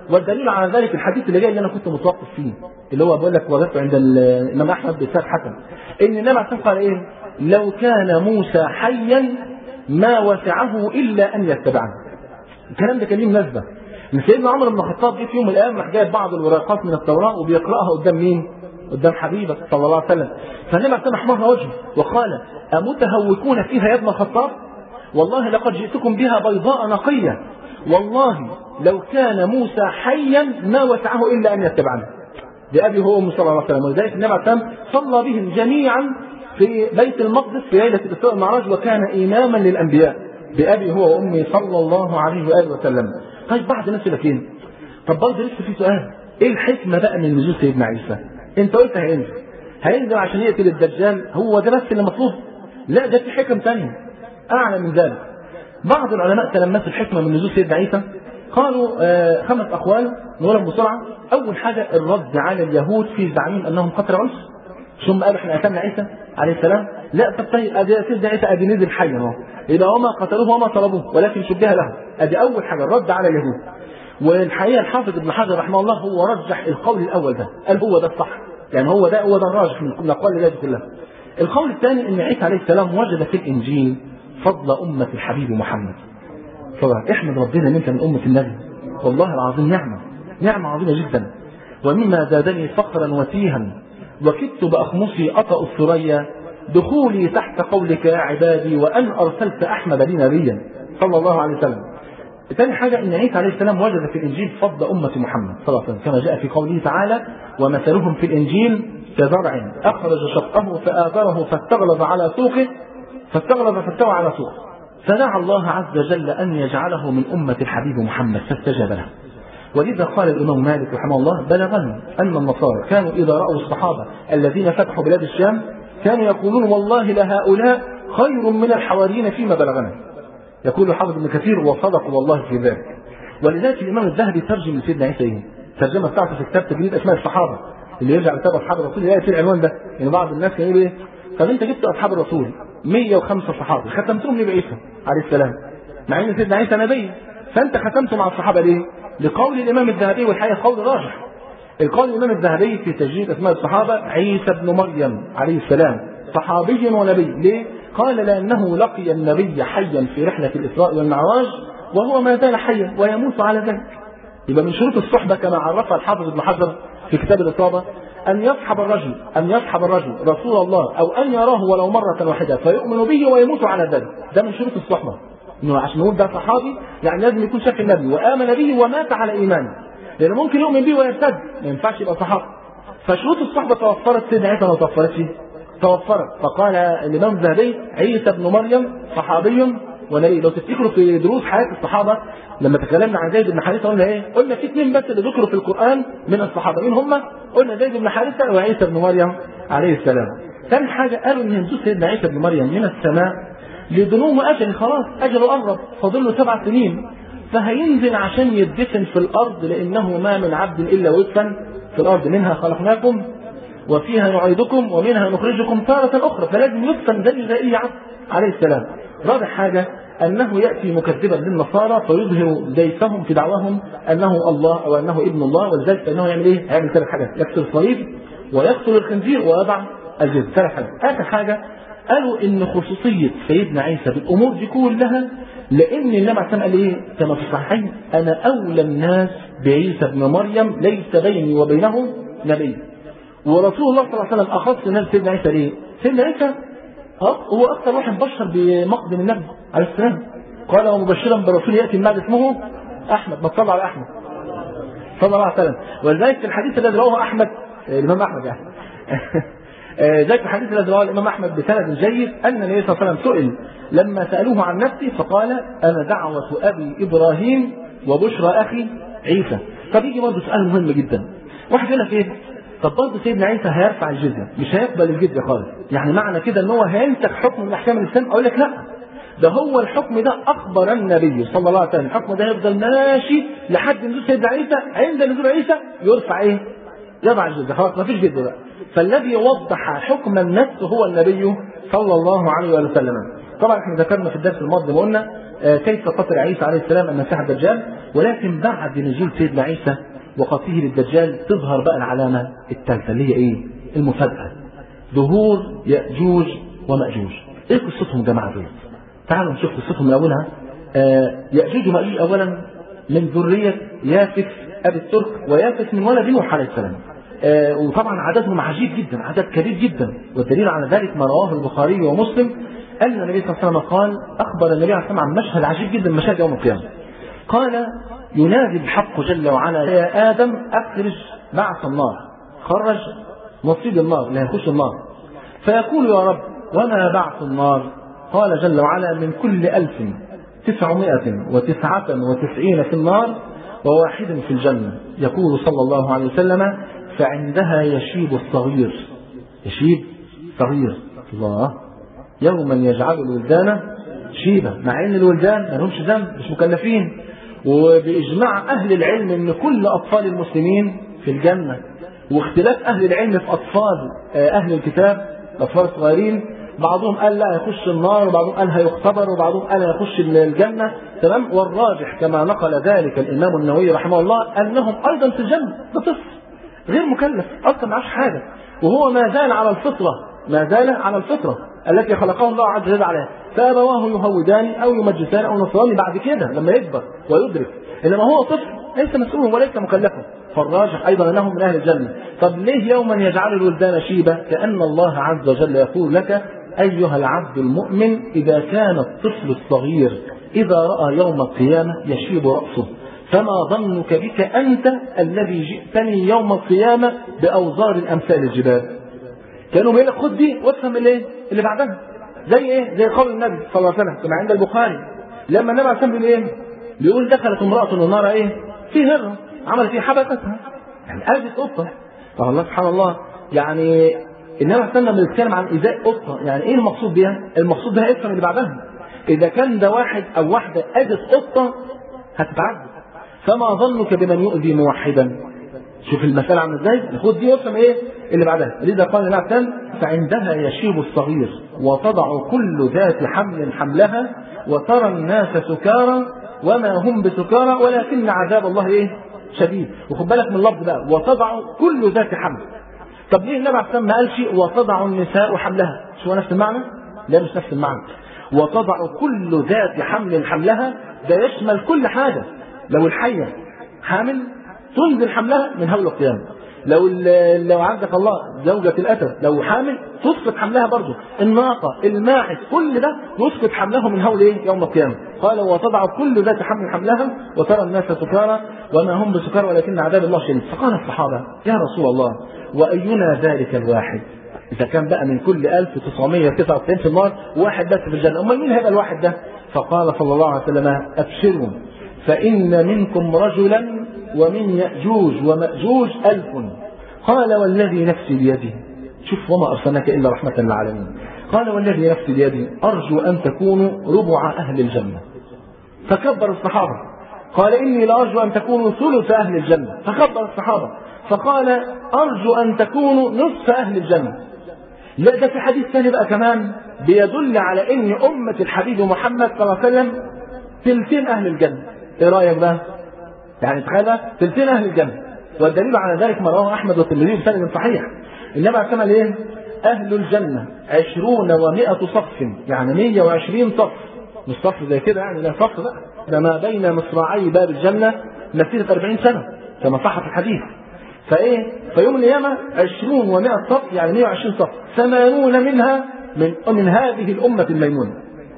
والدليل على ذلك الحديث اللي جاي اللي انا كنت متوقف فيه اللي هو بقول لك وجدته عند الامام احمد بسبب حسن ان النبي عليه قال ايه لو كان موسى حيا ما وسعه الا ان يتبعني الكلام ده كان ليه مناسبه ان سيدنا عمر بن الخطاب جه في يوم من الايام راح جايب بعض الورقات من التوراه وبيقراها قدام مين؟ قدام حبيبك صلى الله عليه وسلم فالنبي عليه الصلاه احمر وجهه وقال امتهوكون فيها يا ابن الخطاب؟ والله لقد جئتكم بها بيضاء نقيه والله لو كان موسى حيا ما وسعه الا ان يتبعني بأبي هو أمي صلى الله عليه وسلم ولذلك النبي عليه الصلاة صلى بهم جميعا في بيت المقدس في ليلة الإسراء والمعراج وكان إماما للأنبياء بأبي هو وأمي صلى الله عليه وآله وسلم طيب بعد نفس لكين طب برضه لسه في سؤال إيه الحكمة بقى من نزول سيدنا عيسى؟ أنت قلت هينزل هينزل عشان يقتل الدجال هو ده بس اللي مطلوب لا ده في حكم ثانية أعلى من ذلك بعض العلماء تلمسوا الحكمة من نزول سيدنا عيسى قالوا آه خمس أقوال نقولهم بسرعة أول حاجة الرد على اليهود في زعمهم أنهم قتل عنف ثم قالوا احنا قتلنا عيسى عليه السلام لا طب طيب ادي سيدنا عيسى ادي نزل حي اهو يبقى وما قتلوه وما طلبوه ولكن شبه له ادي اول حاجه الرد على اليهود والحقيقه الحافظ ابن حجر رحمه الله هو رجح القول الاول ده قال هو ده الصح يعني هو ده هو ده الراجح من الاقوال اللي كلها القول الثاني ان عيسى عليه السلام وجد في الانجيل فضل امه الحبيب محمد طبعا احمد ربنا ان انت من امه النبي والله العظيم نعمه نعمه عظيمه جدا ومما زادني فقرا وتيها وكدت بأخمصي أطأ الثريا دخولي تحت قولك يا عبادي وأن أرسلت أحمد لي نبيا صلى الله عليه وسلم ثاني حاجة أن عيسى عليه السلام وجد في الإنجيل فضل أمة محمد صلى الله عليه وسلم كما جاء في قوله تعالى ومثلهم في الإنجيل كزرع أخرج شطه فآثره فاستغلظ على سوقه فاستغلظ فاستوى على سوقه فدعا الله عز وجل أن يجعله من أمة الحبيب محمد فاستجاب له ولذا قال الإمام مالك رحمه الله بلغني أن النصارى كانوا إذا رأوا الصحابة الذين فتحوا بلاد الشام كانوا يقولون والله لهؤلاء خير من الحواريين فيما بلغنا يقول الحافظ ابن كثير وصدق والله في ذلك ولذلك الإمام الذهبي ترجم لسيدنا عيسى إيه؟ الترجمة بتاعته في كتاب تجريد أسماء الصحابة اللي يرجع لكتاب أصحاب الرسول يلاقي في العنوان ده يعني بعض الناس كانوا يقول إيه طب أنت جبت أصحاب الرسول 105 صحابة ختمتهم ليه بعيسى عليه السلام مع إن سيدنا عيسى نبي فأنت ختمته مع الصحابة ليه؟ لقول الإمام الذهبي والحقيقة قول راجح القول الإمام الذهبي في تجريد أسماء الصحابة عيسى بن مريم عليه السلام صحابي ونبي ليه؟ قال لأنه لقي النبي حيا في رحلة الإسراء والمعراج وهو ما زال حيا ويموت على ذلك يبقى من شروط الصحبة كما عرفها الحافظ ابن حجر في كتاب الإصابة أن يصحب الرجل أن يصحب الرجل رسول الله أو أن يراه ولو مرة واحدة فيؤمن به ويموت على ذلك ده من شروط الصحبة انه عشان نقول ده صحابي يعني لازم يكون شاف النبي وامن به ومات على ايمانه لان ممكن يؤمن به ويرتد ما ينفعش يبقى صحابي فشروط الصحبه توفرت سيدنا عيسى ما توفرتش توفرت فقال الامام الذهبي عيسى ابن مريم صحابي ونبي لو تفتكروا في دروس حياه الصحابه لما تكلمنا عن زيد بن حارثه قلنا ايه؟ قلنا في اثنين بس اللي ذكروا في القران من الصحابه مين هم؟ قلنا زيد بن حارثه وعيسى بن مريم عليه السلام. ثاني حاجه قالوا ان نزول سيدنا عيسى بن مريم من السماء لدنوم أجل خلاص أجله قرب فاضل له سبع سنين فهينزل عشان يدفن في الأرض لأنه ما من عبد إلا ويدفن في الأرض منها خلقناكم وفيها نعيدكم ومنها نخرجكم تارة أخرى فلازم يدفن زي زي أي عبد عليه السلام رابع حاجة أنه يأتي مكذبا للنصارى فيظهر ديسهم في دعواهم أنه الله أو أنه ابن الله ولذلك أنه يعمل إيه؟ هيعمل ثلاث حاجات يقتل الصليب ويقتل الخنزير ويضع الجزء ثلاث حاجات آخر حاجة قالوا ان خصوصيه سيدنا عيسى بالامور دي كلها لان النبي عليه قال ايه كما في الصحيحين انا اولى الناس بعيسى ابن مريم ليس بيني وبينه نبي ورسول الله صلى الله عليه وسلم اخص الناس سيدنا عيسى ليه؟ سيدنا عيسى هو اكثر واحد بشر بمقدم النبي عليه السلام قال ومبشرا برسول ياتي من بعد اسمه احمد ما تصلى على احمد صلى الله عليه وسلم ولذلك في الحديث الذي رواه احمد الامام احمد يعني ذاك الحديث الذي رواه الامام احمد بسند جيد ان النبي صلى الله عليه وسلم سئل لما سالوه عن نفسه فقال انا دعوه ابي ابراهيم وبشرى اخي عيسى طب يجي برضه سؤال مهم جدا واحد يقول لك ايه طب برضه سيدنا عيسى هيرفع الجزيه مش هيقبل الجزيه خالص يعني معنى كده ان هو هينسخ حكم من احكام الاسلام اقول لك لا ده هو الحكم ده اخبر النبي صلى الله عليه وسلم الحكم ده يفضل ماشي لحد نزول سيدنا عيسى عند نزول عيسى يرفع ايه يضع الجزيه خلاص ما فيش جزيه بقى فالذي وضح حكم النفس هو النبي صلى الله عليه وسلم طبعا احنا ذكرنا في الدرس الماضي وقلنا كيف قتل عيسى عليه السلام المسيح الدجال ولكن بعد نزول سيدنا عيسى وقتله للدجال تظهر بقى العلامة الثالثة اللي هي ايه؟ المفاجأة ظهور يأجوج ومأجوج ايه قصتهم يا جماعة دول؟ تعالوا نشوف قصتهم من أولها آه يأجوج ومأجوج أولا من ذرية يافث أبي الترك ويافث من ولد نوح عليه السلام آه وطبعا عددهم عجيب جدا عدد كبير جدا والدليل على ذلك ما رواه البخاري ومسلم أن النبي صلى الله عليه وسلم قال أخبر النبي عليه الصلاة والسلام عن مشهد عجيب جدا من مشاهد يوم القيامة قال ينادي الحق جل وعلا يا آدم أخرج بعث النار خرج نصيب النار لا يخش النار فيقول يا رب وما بعث النار قال جل وعلا من كل ألف تسعمائة وتسعة وتسعين في النار وواحد في الجنة يقول صلى الله عليه وسلم فعندها يشيب الصغير يشيب صغير الله يوما يجعل الولدان شيبة مع ان الولدان ما لهمش ذنب مش مكلفين وبإجماع أهل العلم أن كل أطفال المسلمين في الجنة واختلاف أهل العلم في أطفال أهل الكتاب الأطفال الصغيرين بعضهم قال لا يخش النار وبعضهم قال هيختبر وبعضهم قال يخش الجنة تمام والراجح كما نقل ذلك الإمام النووي رحمه الله أنهم أيضا في الجنة ده طفل غير مكلف أصلا معاش حاجة وهو ما زال على الفطرة ما زال على الفطرة التي خلقه الله عز وجل عليها فأبواه يهودان أو يمجسان أو نصراني بعد كده لما يكبر ويدرك إنما هو طفل ليس مسؤول وليس مكلفا فالراجح أيضا أنه من أهل الجنة طب ليه يوما يجعل الولدان شيبة كأن الله عز وجل يقول لك أيها العبد المؤمن إذا كان الطفل الصغير إذا رأى يوم القيامة يشيب رأسه فما ظنك بك أنت الذي جئتني يوم القيامة بأوزار أمثال الجبال كانوا بيقول لك خد دي وافهم الايه اللي بعدها زي ايه زي قول النبي صلى الله عليه وسلم كما عند البخاري لما النبي عليه الصلاه ايه بيقول دخلت امراه النار ايه في هره عملت ايه حبستها يعني قلبت قطه فالله سبحان الله يعني النبي عليه الصلاه بيتكلم عن ايذاء قطه يعني ايه المقصود بيها المقصود بها افهم اللي بعدها اذا كان ده واحد او واحده اذت قطه هتتعذب فما ظنك بمن يؤذي موحدا شوف المسألة عاملة ازاي خد دي وافهم ايه اللي بعدها لذا قال الله تعالى فعندها يشيب الصغير وتضع كل ذات حمل حملها وترى الناس سكارى وما هم بسكارى ولكن عذاب الله ايه شديد وخد بالك من اللفظ بقى وتضع كل ذات حمل طب ليه النبي عليه الصلاه ما قالش وتضع النساء حملها مش هو نفس المعنى لا مش نفس المعنى وتضع كل ذات حمل حملها ده يشمل كل حاجه لو الحيه حامل تنزل حملها من هول القيامة لو لو عزك الله زوجة الأسد لو حامل تسقط حملها برضه الناقة الماعز كل ده يسقط حمله من هول ايه يوم القيامة قال وتضع كل ذات حمل حملها وترى الناس سكارى وما هم بسكارى ولكن عذاب الله شديد فقال الصحابة يا رسول الله وأينا ذلك الواحد إذا كان بقى من كل 1999 في النار واحد بس في الجنة أمال مين هيبقى الواحد ده فقال صلى الله عليه وسلم أبشروا فإن منكم رجلا ومن يأجوج ومأجوج ألف قال والذي نفسي بيده شوف وما أرسلناك إلا رحمة للعالمين قال والذي نفسي بيده أرجو أن تكونوا ربع أهل الجنة فكبر الصحابة قال إني لأرجو أن تكونوا ثلث أهل الجنة فكبر الصحابة فقال أرجو أن تكونوا نصف أهل الجنة لا ده في حديث ثاني بقى كمان بيدل على ان امه الحبيب محمد صلى الله عليه وسلم ثلثين اهل الجنه ايه رايك بقى يعني تخيل ثلثين اهل الجنه والدليل على ذلك ما رواه احمد والترمذي بسند صحيح النبي عليه الصلاه ايه اهل الجنه عشرون ومائة صف يعني 120 صف مش صف زي كده يعني لا صف بقى ده ما بين مصراعي باب الجنه مسيره 40 سنه كما صح في الحديث فايه فيوم القيامه 20 و100 صف يعني 120 صف 80 منها من من هذه الامه الميمونه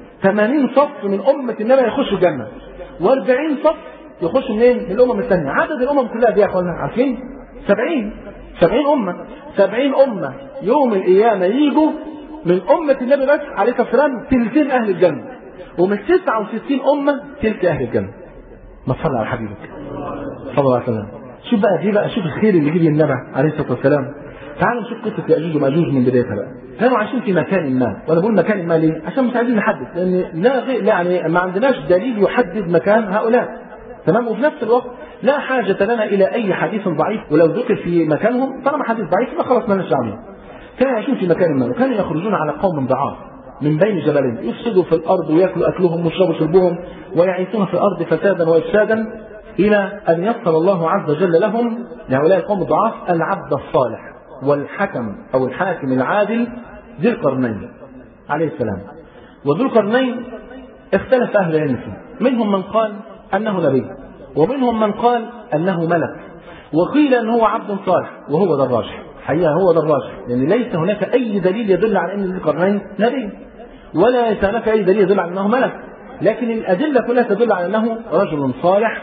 80 صف من امه النبي يخشوا الجنه و40 صف يخشوا منين؟ من الامم الثانيه عدد الامم كلها دي يا اخوانا عارفين 70 70 امه 70 امه يوم القيامه يجوا من امه النبي بس عليه الصلاه والسلام ثلثين اهل الجنه ومن 69 امه ثلث اهل الجنه ما تصلي على حبيبك صلى الله عليه وسلم شوف بقى دي بقى شوف الخير اللي جه النبي عليه الصلاه والسلام تعالوا نشوف قصه ياجوج وماجوج من بدايتها بقى كانوا عايشين في مكان ما وانا بقول مكان ما ليه عشان مش عايزين نحدد لان لا غير يعني ما عندناش دليل يحدد مكان هؤلاء تمام وفي نفس الوقت لا حاجة لنا إلى أي حديث ضعيف ولو ذكر في مكانهم طالما حديث ضعيف يبقى خلاص مالناش دعوة كانوا يعيشون في مكان ما وكانوا يخرجون على قوم ضعاف من بين جبلين يفسدوا في الارض وياكلوا اكلهم ويشربوا شربهم ويعيثون في الارض فسادا وافسادا الى ان يسر الله عز وجل لهم لهؤلاء القوم الضعاف العبد الصالح والحكم او الحاكم العادل ذي القرنين عليه السلام وذو القرنين اختلف اهل العلم فيه منهم من قال انه نبي ومنهم من قال انه ملك وقيل انه هو عبد صالح وهو ده الراجح حقيقه هو ده الراجح لان ليس هناك اي دليل يدل على ان ذي القرنين نبي ولا ليس هناك اي دليل يدل على انه ملك لكن الادله كلها تدل على انه رجل صالح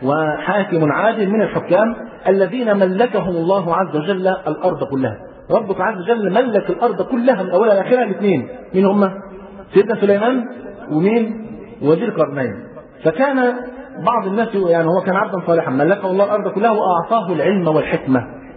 وحاكم عادل من الحكام الذين ملكهم الله عز وجل الارض كلها ربك عز وجل ملك الارض كلها من اولها لاخرها الاثنين مين هم سيدنا سليمان ومين وذي القرنين فكان بعض الناس يعني هو كان عبدا صالحا ملكه الله الارض كلها واعطاه العلم والحكمه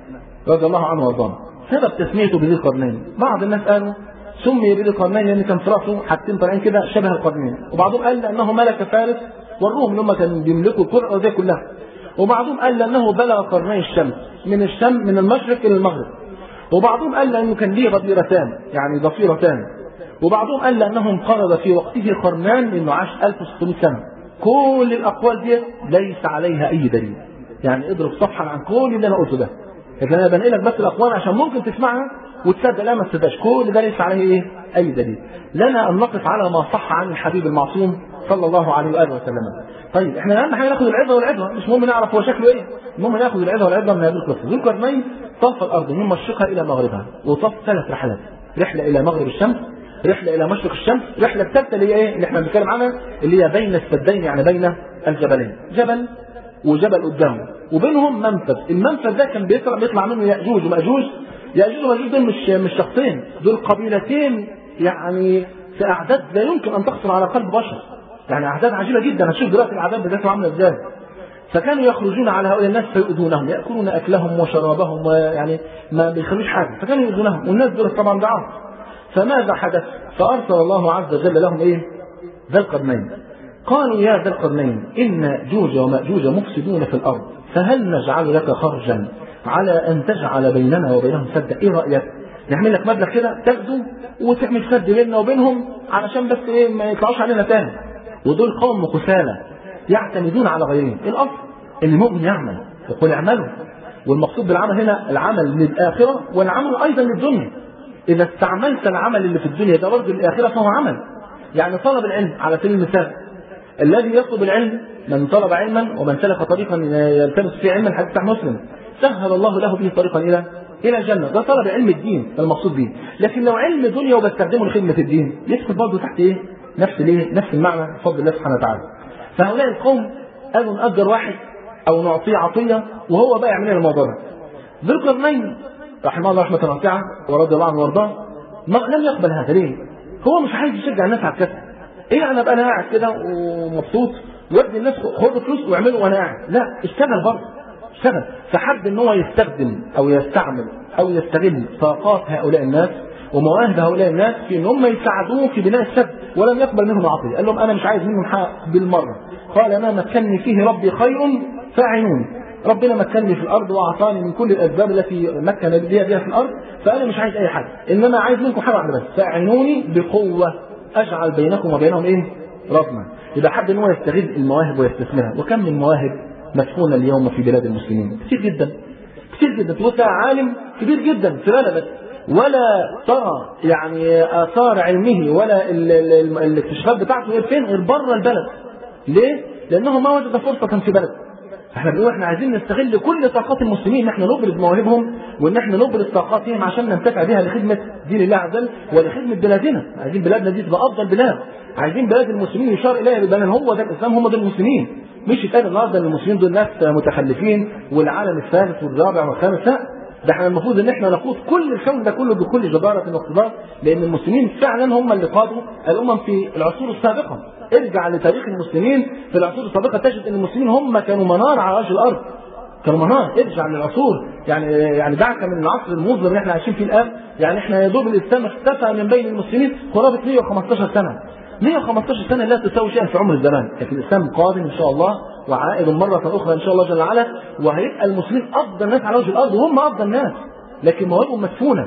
رضي الله عنه وارضاه سبب تسميته بذي القرنين بعض الناس قالوا سمي بذي القرنين لان كان في راسه حاجتين طالعين كده شبه القرنين وبعضهم قال لانه ملك فارس والروم اللي هم كانوا بيملكوا القرى الارضيه كلها وبعضهم قال لانه بلغ قرني الشمس من الشم من المشرق الى المغرب وبعضهم قال لانه كان ليه غديرتان يعني ضفيرتان وبعضهم قال لانه انقرض في وقته قرنان لانه عاش 1600 سنه كل الاقوال دي ليس عليها اي دليل يعني اضرب صفحا عن كل اللي انا قلته ده لكن انا بنقل لك بس الاقوال عشان ممكن تسمعها وتصدق لا ما تصدقش كل ده ليس عليه ايه اي دليل لنا ان نقف على ما صح عن الحبيب المعصوم صلى الله عليه واله وسلم طيب احنا اهم حاجه ناخد العظه والعبره مش مهم نعرف هو شكله ايه المهم ناخد العظه والعبره من هذه القصه ذو القرنين طاف الارض من مشرقها الى مغربها وطاف ثلاث رحلات رحله الى مغرب الشمس رحله الى مشرق الشمس رحله الثالثه اللي هي ايه اللي احنا بنتكلم عنها اللي هي بين السدين يعني بين الجبلين جبل وجبل قدامه وبينهم منفذ المنفذ ده كان بيطلع بيطلع منه ياجوج وماجوج ياجوج وماجوج دول مش مش شخصين دول قبيلتين يعني في اعداد لا يمكن ان تخطر على قلب بشر يعني اعداد عجيبه جدا هتشوف دلوقتي الاعداد بتاعتهم عامله ازاي فكانوا يخرجون على هؤلاء الناس فيؤذونهم ياكلون اكلهم وشرابهم ويعني ما بيخلوش حاجه فكانوا يؤذونهم والناس دول طبعا ضعاف فماذا حدث فارسل الله عز وجل لهم ايه ذا القرنين قالوا يا ذا القرنين ان جوج وماجوج مفسدون في الارض فهل نجعل لك خرجا على ان تجعل بيننا وبينهم سدا ايه رايك نعمل لك مبلغ كده تاخده وتعمل سد بيننا وبينهم علشان بس ايه ما يطلعوش علينا تاني ودول قوم كسالى يعتمدون على غيرهم الاصل ان المؤمن يعمل يقول اعملوا والمقصود بالعمل هنا العمل للاخره والعمل ايضا للدنيا اذا استعملت العمل اللي في الدنيا ده برضه للاخره فهو عمل يعني طلب العلم على سبيل المثال الذي يطلب العلم من طلب علما ومن سلك طريقا يلتمس فيه علما حديث مسلم سهل الله له به طريقا الى الى الجنه ده طلب علم الدين المقصود به لكن لو علم دنيا وبستخدمه لخدمه الدين يدخل برضه تحت ايه نفس الايه نفس المعنى بفضل الله سبحانه وتعالى فهؤلاء القوم قالوا نأجر واحد او نعطيه عطيه وهو بقى يعمل لنا الموضوع ده ذو القرنين رحمه الله رحمه واسعه ورضي الله عنه وارضاه لم يقبل هذا ليه؟ هو مش عايز يشجع الناس على الكسل ايه انا ابقى انا قاعد كده ومبسوط وادي الناس خدوا فلوس واعملوا وانا قاعد لا اشتغل برضه اشتغل فحب ان هو يستخدم او يستعمل او يستغل طاقات هؤلاء الناس ومواهب هؤلاء الناس في ان هم يساعدوه في بناء السد ولم يقبل منهم عطيه قال لهم انا مش عايز منهم حق بالمره قال ما مكنني فيه ربي خير فاعينوني ربنا مكنني في الارض واعطاني من كل الاسباب التي مكن لي بها في الارض فانا مش عايز اي حاجه انما عايز منكم حاجه واحده بس فاعينوني بقوه اجعل بينكم وبينهم ايه؟ رضما يبقى حد ان هو يستغل المواهب ويستثمرها وكم من مواهب مدفونه اليوم في بلاد المسلمين كثير جدا كثير جدا تبص عالم كبير جدا في بلدك ولا ترى يعني اثار علمه ولا ال ال ال الاكتشافات بتاعته غير فين؟ غير بره البلد. ليه؟ لانه ما وجد فرصه في بلد. احنا بنقول احنا عايزين نستغل كل طاقات المسلمين ان احنا نبرز مواهبهم وان احنا نبرز طاقاتهم عشان ننتفع بها لخدمه دين الله عز وجل ولخدمه بلادنا، عايزين بلادنا دي تبقى افضل بلاد، عايزين بلاد المسلمين يشار اليها بان هو ده الاسلام هم دول المسلمين، مش يتقال النهارده ان المسلمين دول ناس متخلفين والعالم الثالث والرابع والخامس لا ده احنا المفروض ان احنا نقود كل الكون ده كله بكل جدارة واقتدار لان المسلمين فعلا هم اللي قادوا الامم في العصور السابقة ارجع لتاريخ المسلمين في العصور السابقة تجد ان المسلمين هم كانوا منار على وجه الارض كانوا منار ارجع للعصور يعني يعني دعك من العصر المظلم اللي احنا عايشين فيه الان يعني احنا يا دوب الاسلام اختفى من بين المسلمين قرابه 115 سنه 115 سنه لا تساوي شيئا في عمر الزمان لكن الاسلام قادم ان شاء الله وعائد مرة أخرى إن شاء الله جل وعلا وهيبقى المسلمين أفضل ناس على وجه الأرض وهم أفضل ناس لكن مواهبهم مدفونة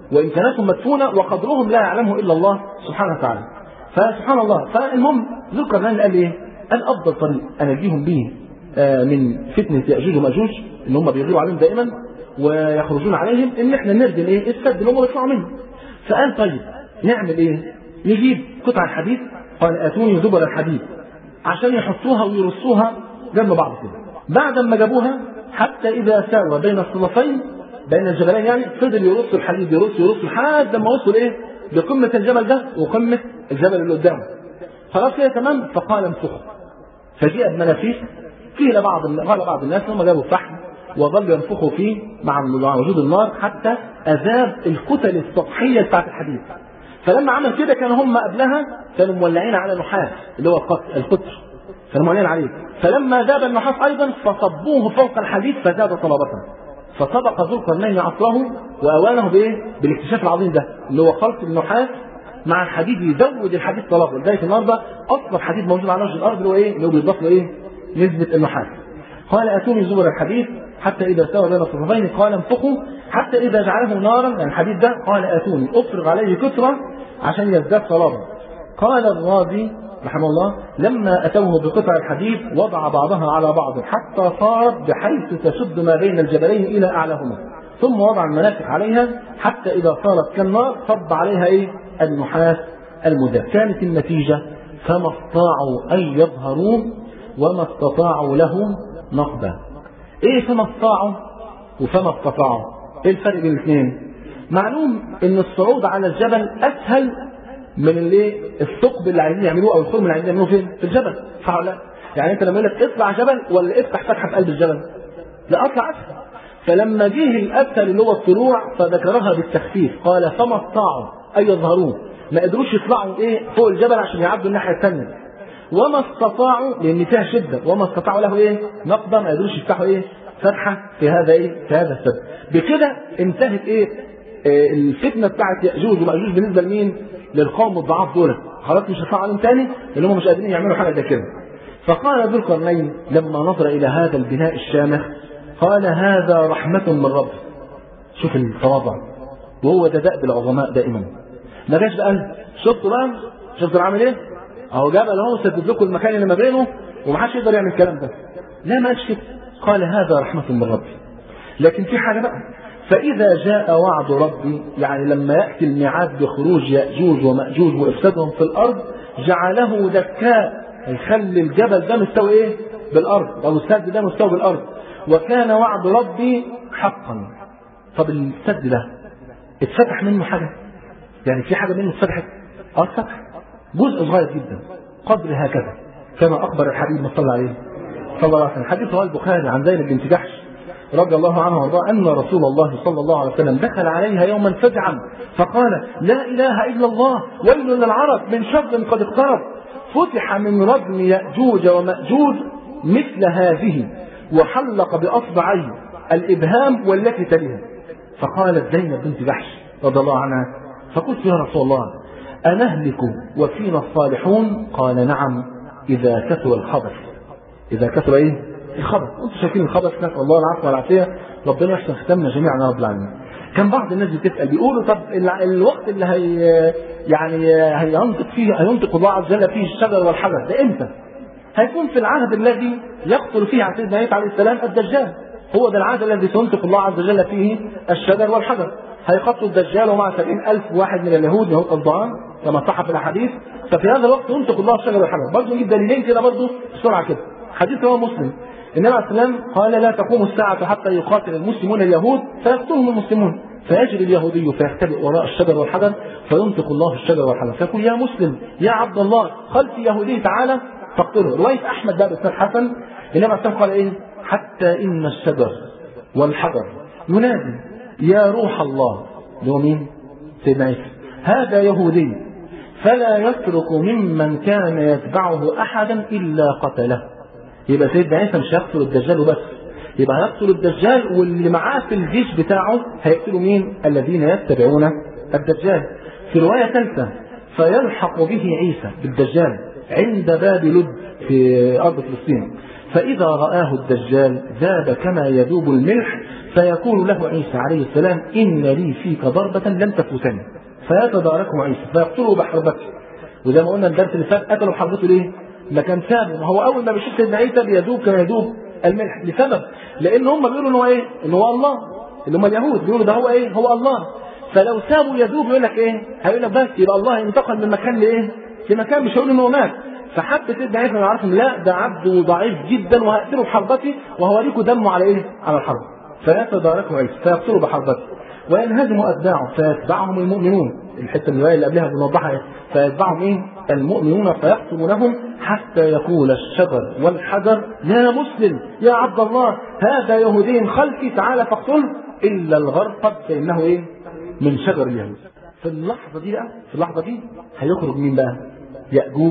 وامكاناتهم مدفونه وقدرهم لا يعلمه الا الله سبحانه وتعالى فسبحان الله فالمهم ذو القرنين قال ايه؟ قال افضل طريق انجيهم به آه، من فتنه ياجوج وماجوج اللي هم بيغيروا عليهم دائما ويخرجون عليهم ان احنا نردم ايه؟ السد اللي هم بيطلعوا منه. فقال طيب نعمل ايه؟ نجيب قطع الحديد قال اتوني زبر الحديد عشان يحطوها ويرصوها جنب بعض كده. بعد ما جابوها حتى اذا ساوى بين الصدفين بين الجبلين يعني فضل يرص الحديد يرص يرص لحد ما وصل ايه؟ لقمه الجبل ده وقمه الجبل اللي قدامه. خلاص كده تمام فقال انفخوا. فجيء بمنافيخ قيل بعض قال بعض الناس هم جابوا فحم وظلوا ينفخوا فيه مع مع وجود النار حتى اذاب الكتل السطحيه بتاعت الحديد. فلما عمل كده كانوا هم قبلها كانوا مولعين على نحاس اللي هو القطر القطر كانوا مولعين عليه فلما ذاب النحاس ايضا فصبوه فوق الحديد فزاد صلابه فسبق ذو القرنين عصره واوانه بايه؟ بالاكتشاف العظيم ده اللي هو خلط النحاس مع الحديد يزود الحديد صلابه لذلك النهارده اصلا حديد موجود على وجه الارض اللي هو ايه؟ اللي هو بيضاف له ايه؟ نسبه النحاس. قال اتوني زبر الحديد حتى اذا سوى بين الصفين قال انفخوا حتى اذا جعله نارا يعني الحديد ده قال اتوني افرغ عليه كثره عشان يزداد صلابه. قال الرازي رحمه الله لما اتوه بقطع الحديد وضع بعضها على بعض حتى صارت بحيث تشد ما بين الجبلين الى اعلاهما ثم وضع المنافع عليها حتى اذا صارت كالنار صب عليها ايه النحاس المذاب كانت النتيجه فما استطاعوا ان يظهروا وما استطاعوا له نقبا ايه فما استطاعوا وفما استطاعوا ايه الفرق بين الاثنين معلوم ان الصعود على الجبل اسهل من اللي الثقب اللي عايزين يعملوه او الخرم اللي عايزين يعملوه فين؟ في الجبل صح ولا لا؟ يعني انت لما يقول لك اطلع جبل ولا افتح فتحه في قلب الجبل؟ لا اطلع اسهل فلما جه الاسهل اللي هو الطلوع فذكرها بالتخفيف قال فما استطاعوا ان يظهروه ما قدروش يطلعوا ايه فوق الجبل عشان يعدوا الناحيه الثانيه وما استطاعوا لان فيها شده وما استطاعوا له ايه نقدا ما قدروش يفتحوا ايه فتحه في هذا ايه في هذا السد بكده انتهت ايه آه الفتنه بتاعت ياجوج وماجوج بالنسبه لمين؟ للقوم الضعاف دول خلاص مش هيطلعوا عليهم تاني اللي هم مش قادرين يعملوا حاجه زي كده فقال ذو القرنين لما نظر الى هذا البناء الشامخ قال هذا رحمه من ربي شوف التواضع وهو ده دأب العظماء دائما ما جاش قال شفتوا بقى شفتوا عامل ايه؟ اهو جبل اهو سدد لكم المكان اللي ما بينه ومحدش يقدر يعمل الكلام ده لا ما قالش كده قال هذا رحمه من ربي لكن في حاجه بقى فإذا جاء وعد ربي يعني لما يأتي الميعاد بخروج يأجوج ومأجوج وإفسادهم في الأرض جعله دكاء يخلي الجبل ده مستوي إيه؟ بالأرض أو السد ده مستوي بالأرض وكان وعد ربي حقا طب السد ده اتفتح منه حاجة يعني في حاجة منه اتفتحت اه اتفتح جزء صغير جدا قدر هكذا كما أخبر الحبيب صلى الله عليه صلى الله عليه وسلم حديث رواه البخاري عن زينب بنت جحش رضي الله عنه وارضاه ان رسول الله صلى الله عليه وسلم دخل عليها يوما فزعا فقال لا اله الا الله ويل للعرب من شر قد اقترب فتح من ردم ياجوج وماجوج مثل هذه وحلق باصبعيه الابهام والتي تليها فقالت زينب بنت جحش رضي الله عنها فقلت يا رسول الله أنهلك وفينا الصالحون قال نعم إذا كثر الخبث إذا كثر إيه؟ الخبث انتم شايفين الخبث نسال الله العفو والعافيه ربنا يحسن ختامنا جميعا يا رب العالمين كان بعض الناس بتسال بيقولوا طب الوقت اللي هي يعني هينطق فيه هينطق الله عز وجل فيه الشجر والحجر ده امتى؟ هيكون في العهد الذي يقتل فيه عن سيدنا عيسى عليه السلام الدجال هو ده العهد الذي سينطق الله عز وجل فيه الشجر والحجر هيقتل الدجال ومع سبعين ألف واحد من اليهود يهود الضعان كما صح في الأحاديث ففي هذا الوقت ينطق الله الشجر والحجر برضه نجيب دليلين كده برضه بسرعة كده حديث رواه مسلم النبي عليه السلام قال لا تقوم الساعة حتى يقاتل المسلمون اليهود فيقتلهم المسلمون فيجري اليهودي فيختبئ وراء الشجر والحجر فينطق الله الشجر والحجر فيقول يا مسلم يا عبد الله خلف يهودي تعالى فاقتله رواية أحمد بقى بإسناد حسن النبي عليه السلام قال إيه حتى إن الشجر والحجر ينادي يا روح الله اللي هو مين؟ سيدنا عيسى هذا يهودي فلا يترك ممن كان يتبعه أحدا إلا قتله يبقى سيدنا عيسى مش هيقتل الدجال وبس يبقى هيقتل الدجال واللي معاه في الجيش بتاعه هيقتلوا مين؟ الذين يتبعون الدجال. في رواية ثالثة فيلحق به عيسى بالدجال عند باب لد في أرض فلسطين فإذا رآه الدجال ذاب كما يذوب الملح فيقول له عيسى عليه السلام إن لي فيك ضربة لم تفوتني فيتداركه عيسى فيقتله بحربته وزي ما قلنا الدرس اللي فات قتلوا بحربته ليه؟ ما كان سابه ما هو أول ما بيشوف سيدنا عيسى بيذوب كما يذوب الملح لسبب لأن هم بيقولوا إن هو إيه؟ إن هو الله اللي هم اليهود بيقولوا ده هو إيه؟ هو الله فلو سابوا يذوب يقول لك إيه؟ هيقول لك بس يبقى الله انتقل من مكان لإيه؟ في مكان مش هيقول إن هو مات فحب سيدنا عيسى يعرفهم لا ده عبد ضعيف جدا وهقتله بحربتي وهوريكم دمه على ايه؟ على الحرب. فيتداركه عيسى فيقتله بحربته وينهزم اتباعه فيتبعهم المؤمنون الحته من الروايه اللي قبلها بنوضحها ايه؟ فيتبعهم ايه؟ المؤمنون فيقتلونهم حتى يقول الشجر والحجر يا مسلم يا عبد الله هذا يهودي خلفي تعالى فاقتله الا الغرقد فانه ايه؟ من شجر اليهود. في اللحظه دي بقى في اللحظه دي هيخرج مين بقى؟ ياجوج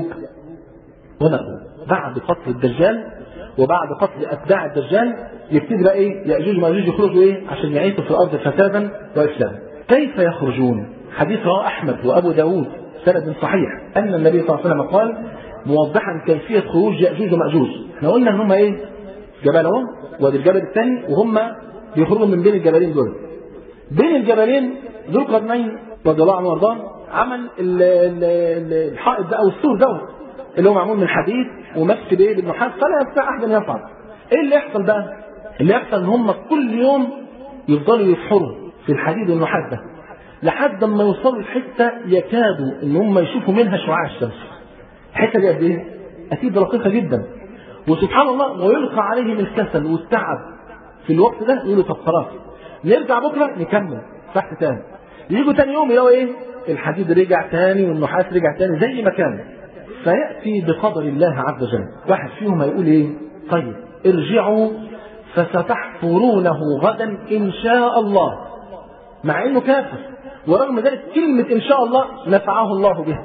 ومأجوج بعد قتل الدجال وبعد قتل اتباع الدجال يبتدي بقى ايه ياجوج وماجوج يخرجوا ايه عشان يعيشوا في الارض فسادا وافسادا كيف يخرجون حديث رواه احمد وابو داود سند صحيح ان النبي صلى الله عليه وسلم قال موضحا كيفيه خروج ياجوج وماجوج احنا قلنا ان هم ايه جبل اهو وادي الجبل الثاني وهم بيخرجوا من بين الجبلين دول بين الجبلين ذو القرنين رضي الله عنه وارضاه عمل ال- ال- ال- الحائط ده او السور دوت اللي هو معمول من حديد ومكتب ايه بالنحاس فلا يستطيع احد ان يصعد. ايه اللي يحصل بقى؟ اللي يحصل ان هم كل يوم يفضلوا يسحروا في الحديد والنحاس ده لحد ما يوصلوا لحته يكادوا ان هم يشوفوا منها شعاع الشمس. الحته دي قد ايه؟ اكيد رقيقه جدا. وسبحان الله ويلقى عليهم الكسل والتعب في الوقت ده يقولوا طب خلاص نرجع بكره نكمل تحت تاني. يجوا تاني يوم يلاقوا ايه؟ الحديد رجع تاني والنحاس رجع تاني زي ما كان. فيأتي بقدر الله عز وجل واحد فيهم هيقول ايه طيب ارجعوا فستحفرونه غدا ان شاء الله مع انه كافر ورغم ذلك كلمة ان شاء الله نفعه الله بها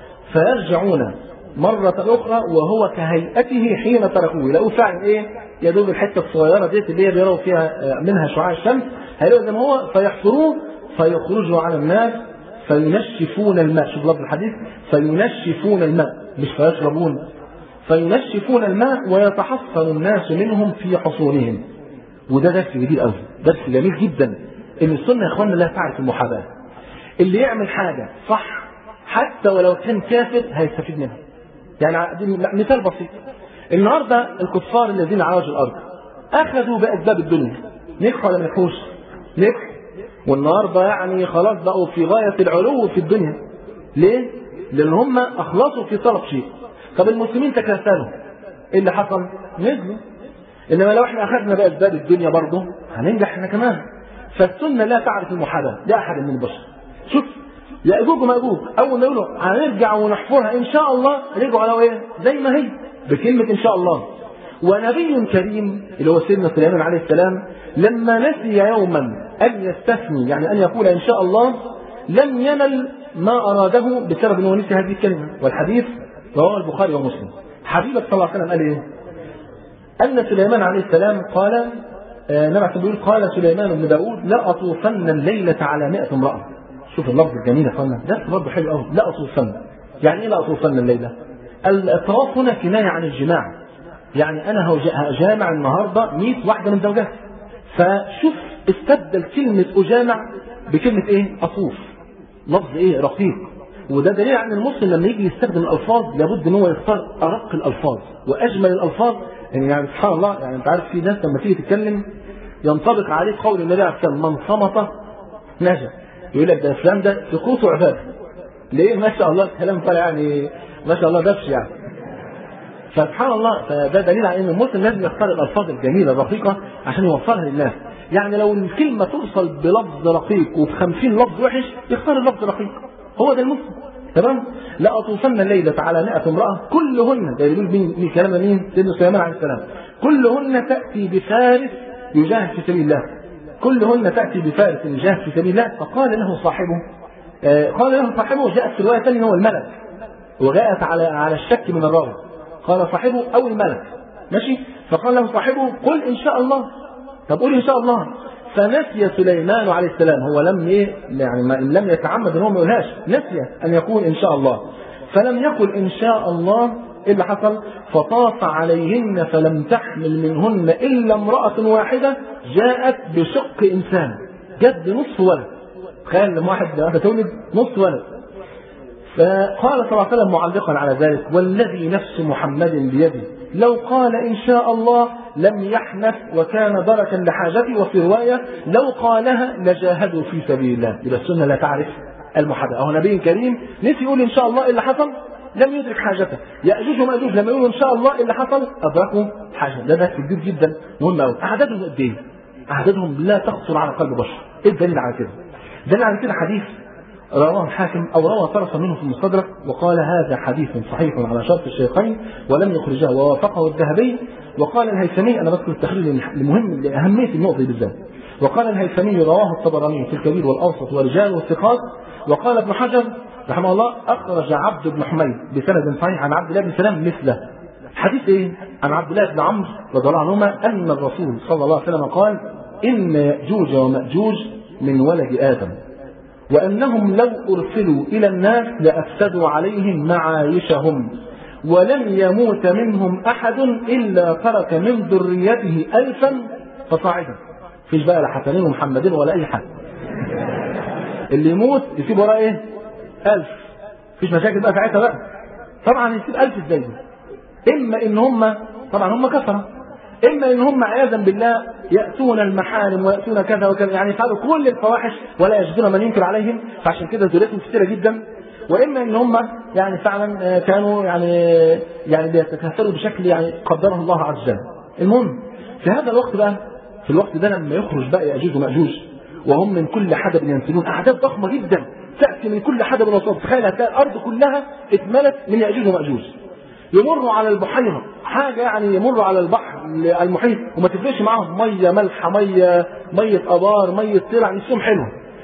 فيرجعون مرة أخرى وهو كهيئته حين تركوه يلاقوه فعلا إيه؟ يا دوب الحتة الصغيرة ديت اللي هي بيروا فيها منها شعاع الشمس هيلاقوا زي ما هو فيحفروه فيخرجوا على الناس فينشفون الماء شوف لفظ الحديث فينشفون الماء مش فيشربون فينشفون الماء ويتحصن الناس منهم في حصونهم وده درس جديد قوي درس جميل جدا ان السنه يا اخوانا لا تعرف المحاباه اللي يعمل حاجه صح حتى ولو كان كافر هيستفيد منها يعني مثال بسيط النهارده الكفار الذين على وجه الارض اخذوا باسباب الدنيا نجحوا ولا ما نجحوش؟ نجحوا والنهارده يعني خلاص بقوا في غايه العلو في الدنيا ليه؟ لان هم اخلصوا في طلب شيء طب المسلمين تكاسلوا ايه اللي حصل؟ نزلوا انما لو احنا اخذنا باسباب الدنيا برضه هننجح احنا كمان فالسنه لا تعرف المحاباه لاحد من البشر شوف ياجوج وماجوج اول ما يقولوا هنرجع ونحفرها ان شاء الله رجعوا على ايه؟ زي ما هي بكلمه ان شاء الله ونبي كريم اللي هو سيدنا سليمان عليه السلام لما نسي يوما ان يستثني يعني ان يقول ان شاء الله لم ينل ما اراده بسبب انه نسي هذه الكلمه والحديث رواه البخاري ومسلم حبيبك صلى الله عليه وسلم قال ايه؟ ان سليمان عليه السلام قال آه نبع بيقول قال سليمان بن داود لا اطوفن الليله على 100 امراه شوف اللفظ الجميل يا اخوانا ده برضه حلو قوي لا اطوفن يعني ايه لا اطوفن الليله؟ الاطراف هنا كنايه عن الجماع يعني انا هجامع النهارده 100 واحده من زوجاتي فشوف استبدل كلمه اجامع بكلمه ايه؟ اطوف لفظ ايه؟ رقيق وده دليل على ان المسلم لما يجي يستخدم الالفاظ لابد ان هو يختار ارق الالفاظ واجمل الالفاظ يعني, يعني سبحان الله يعني انت عارف في ناس لما تيجي تتكلم ينطبق عليه قول النبي عليه الصلاه والسلام من صمت نجا يقول لك ده فلان ده سكوته عباده ليه ما شاء الله الكلام طالع يعني ما شاء الله دبش يعني فسبحان الله فده دليل على ان المسلم لازم يختار الالفاظ الجميله الرقيقه عشان يوصلها للناس يعني لو الكلمه توصل بلفظ رقيق وب 50 لفظ وحش يختار اللفظ الرقيق هو ده المسلم تمام لا اطوفن الليله على 100 امراه كلهن ده يقول مين مين كلام مين سيدنا سليمان عليه السلام كلهن تاتي بفارس يجاهد في سبيل الله كلهن تاتي بفارس يجاهد في سبيل الله فقال له صاحبه آه قال له صاحبه جاءت في روايه ثانيه هو الملك وجاءت على على الشك من الراوي قال صاحبه او الملك ماشي فقال له صاحبه قل ان شاء الله طب قول ان شاء الله فنسي سليمان عليه السلام هو لم ايه يعني ما لم يتعمد ان هو ما يقولهاش نسي ان يقول ان شاء الله فلم يقل ان شاء الله ايه اللي حصل فطاف عليهن فلم تحمل منهن الا امراه واحده جاءت بشق انسان جت بنصف ولد تخيل لما واحد واحده تولد نصف ولد فقال صلى الله عليه وسلم معلقا على ذلك والذي نفس محمد بيده لو قال إن شاء الله لم يحنث وكان بركا لحاجتي وفي رواية لو قالها لجاهدوا في سبيل الله يبقى السنة لا تعرف المحدث أهو نبي كريم نسي يقول إن شاء الله إيه اللي حصل لم يدرك حاجته يأجوج ومأجوج لما يقولوا إن شاء الله إيه اللي حصل أدركوا حاجة ده ده كبير جدا مهم قوي أعدادهم قد إيه؟ أعدادهم لا تخطر على قلب بشر إيه الدليل على كده؟ الدليل على كده حديث رواه الحاكم أو روى طرفا منه في المستدرك وقال هذا حديث صحيح على شرط الشيخين ولم يخرجه ووافقه الذهبي وقال الهيثمي أنا بذكر التحليل المهم لأهمية النقطة دي بالذات وقال الهيثمي رواه الطبراني في الكبير والأوسط ورجاله الثقات وقال ابن حجر رحمه الله أخرج عبد بن حميد بسند صحيح عن عبد الله بن سلام مثله حديث ايه؟ عن عبد الله بن عمرو رضي الله عنهما أن الرسول صلى الله عليه وسلم قال إن يأجوج ومأجوج من ولد آدم وأنهم لو أرسلوا إلى الناس لأفسدوا عليهم معايشهم ولن يموت منهم أحد إلا ترك من ذريته ألفا فصاعدا فيش بقى لا حسنين ومحمدين ولا أي حد اللي يموت يسيب وراه إيه؟ ألف فيش مشاكل بقى ساعتها بقى طبعا يسيب ألف إزاي إما إن هم طبعا هم كفرة إما إن هم عياذا بالله يأتون المحارم ويأتون كذا وكذا يعني يفعلوا كل الفواحش ولا يجدون من ينكر عليهم فعشان كده ذريتهم كثيرة جدا وإما إن هم يعني فعلا كانوا يعني يعني بيتكاثروا بشكل يعني قدره الله عز وجل المهم في هذا الوقت بقى في الوقت ده لما يخرج بقى يأجوج ومأجوج وهم من كل حدب ينسلون أعداد ضخمة جدا تأتي من كل حدب وصوب تخيل هتلاقي الأرض كلها اتملت من يأجوج ومأجوج يمروا على البحيرة حاجة يعني يمروا على البحر المحيط وما تفرقش معاهم مية ملحة مية مية أبار مية سلع نفسهم حلو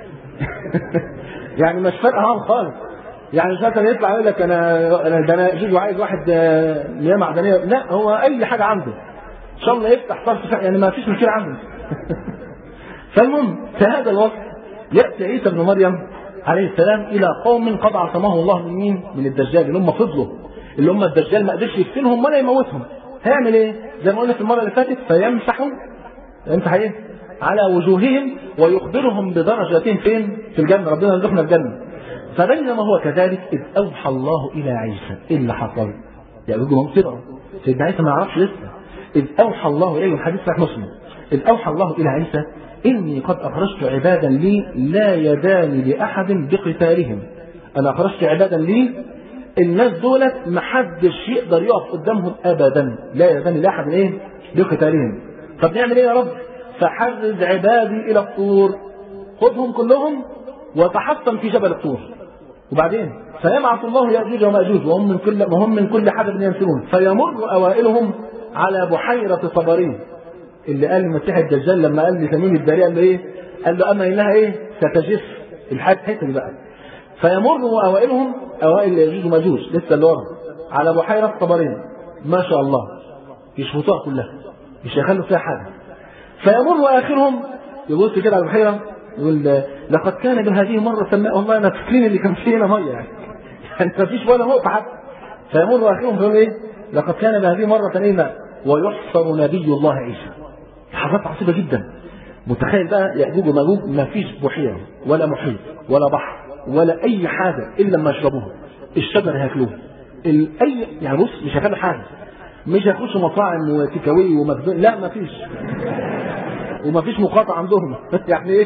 يعني مش فارقة معاهم خالص يعني مش مثلا يطلع يقول لك انا انا ده انا جوجو عايز واحد مياه معدنيه لا هو اي حاجه عنده ان شاء الله يفتح طرف يعني ما فيش مشكله عنده فالمهم في هذا الوقت ياتي عيسى ابن مريم عليه السلام الى قوم قد عصمه الله من مين؟ من الدجال اللي هم فضلوا اللي هم الدجال ما قدرش يفتنهم ولا يموتهم هيعمل ايه؟ زي ما قلنا في المره اللي فاتت فيمسحوا يمسح ايه؟ على وجوههم ويخبرهم بدرجاتهم فين؟ في الجنه ربنا يرزقنا الجنه فبينما هو كذلك اذ اوحى الله الى عيسى ايه اللي حصل؟ يعني يقولوا هم كده سيدنا عيسى ما يعرفش لسه اذ اوحى الله اليه الحديث صحيح مسلم اذ اوحى الله الى عيسى اني قد اخرجت عبادا لي لا يدان لاحد بقتالهم انا اخرجت عبادا لي الناس دولت محدش يقدر يقف قدامهم ابدا لا يدان لاحد ايه بقتالهم طب نعمل ايه يا رب فحرز عبادي الى الطور خذهم كلهم وتحطم في جبل الطور وبعدين فيبعث الله ياجوج وماجوج وهم من كل وهم من كل حدب ينسلون فيمر اوائلهم على بحيره صبرين اللي قال المسيح الدجال لما قال لتميم الداري قال له ايه؟ قال له اما انها ايه؟ ستجف الحته دي بقى فيمر اوائلهم اوائل ياجوج وماجوج لسه اللي ورا على بحيره صبرين ما شاء الله يشفطوها كلها مش هيخلوا فيها حاجه فيمر اخرهم يبص كده على البحيره يقول لقد كان بهذه مرة سماء والله أنا فاكرين اللي كان فينا مية يعني يعني ما فيش ولا نقطة حتى فيمر آخرهم يقول إيه لقد كان بهذه مرة إيه ماء ويحصر نبي الله عيسى حاجات عصيبة جدا متخيل بقى يأجوج ومأجوج ما فيش بحيرة ولا محيط ولا بحر ولا أي حاجة إلا لما يشربوها الشجر هياكلوه أي يعني بص مش هياكلوا حاجة مش هيخشوا مطاعم وتيكاوي ومخزون لا ما فيش وما فيش مقاطعة عندهم يعني ايه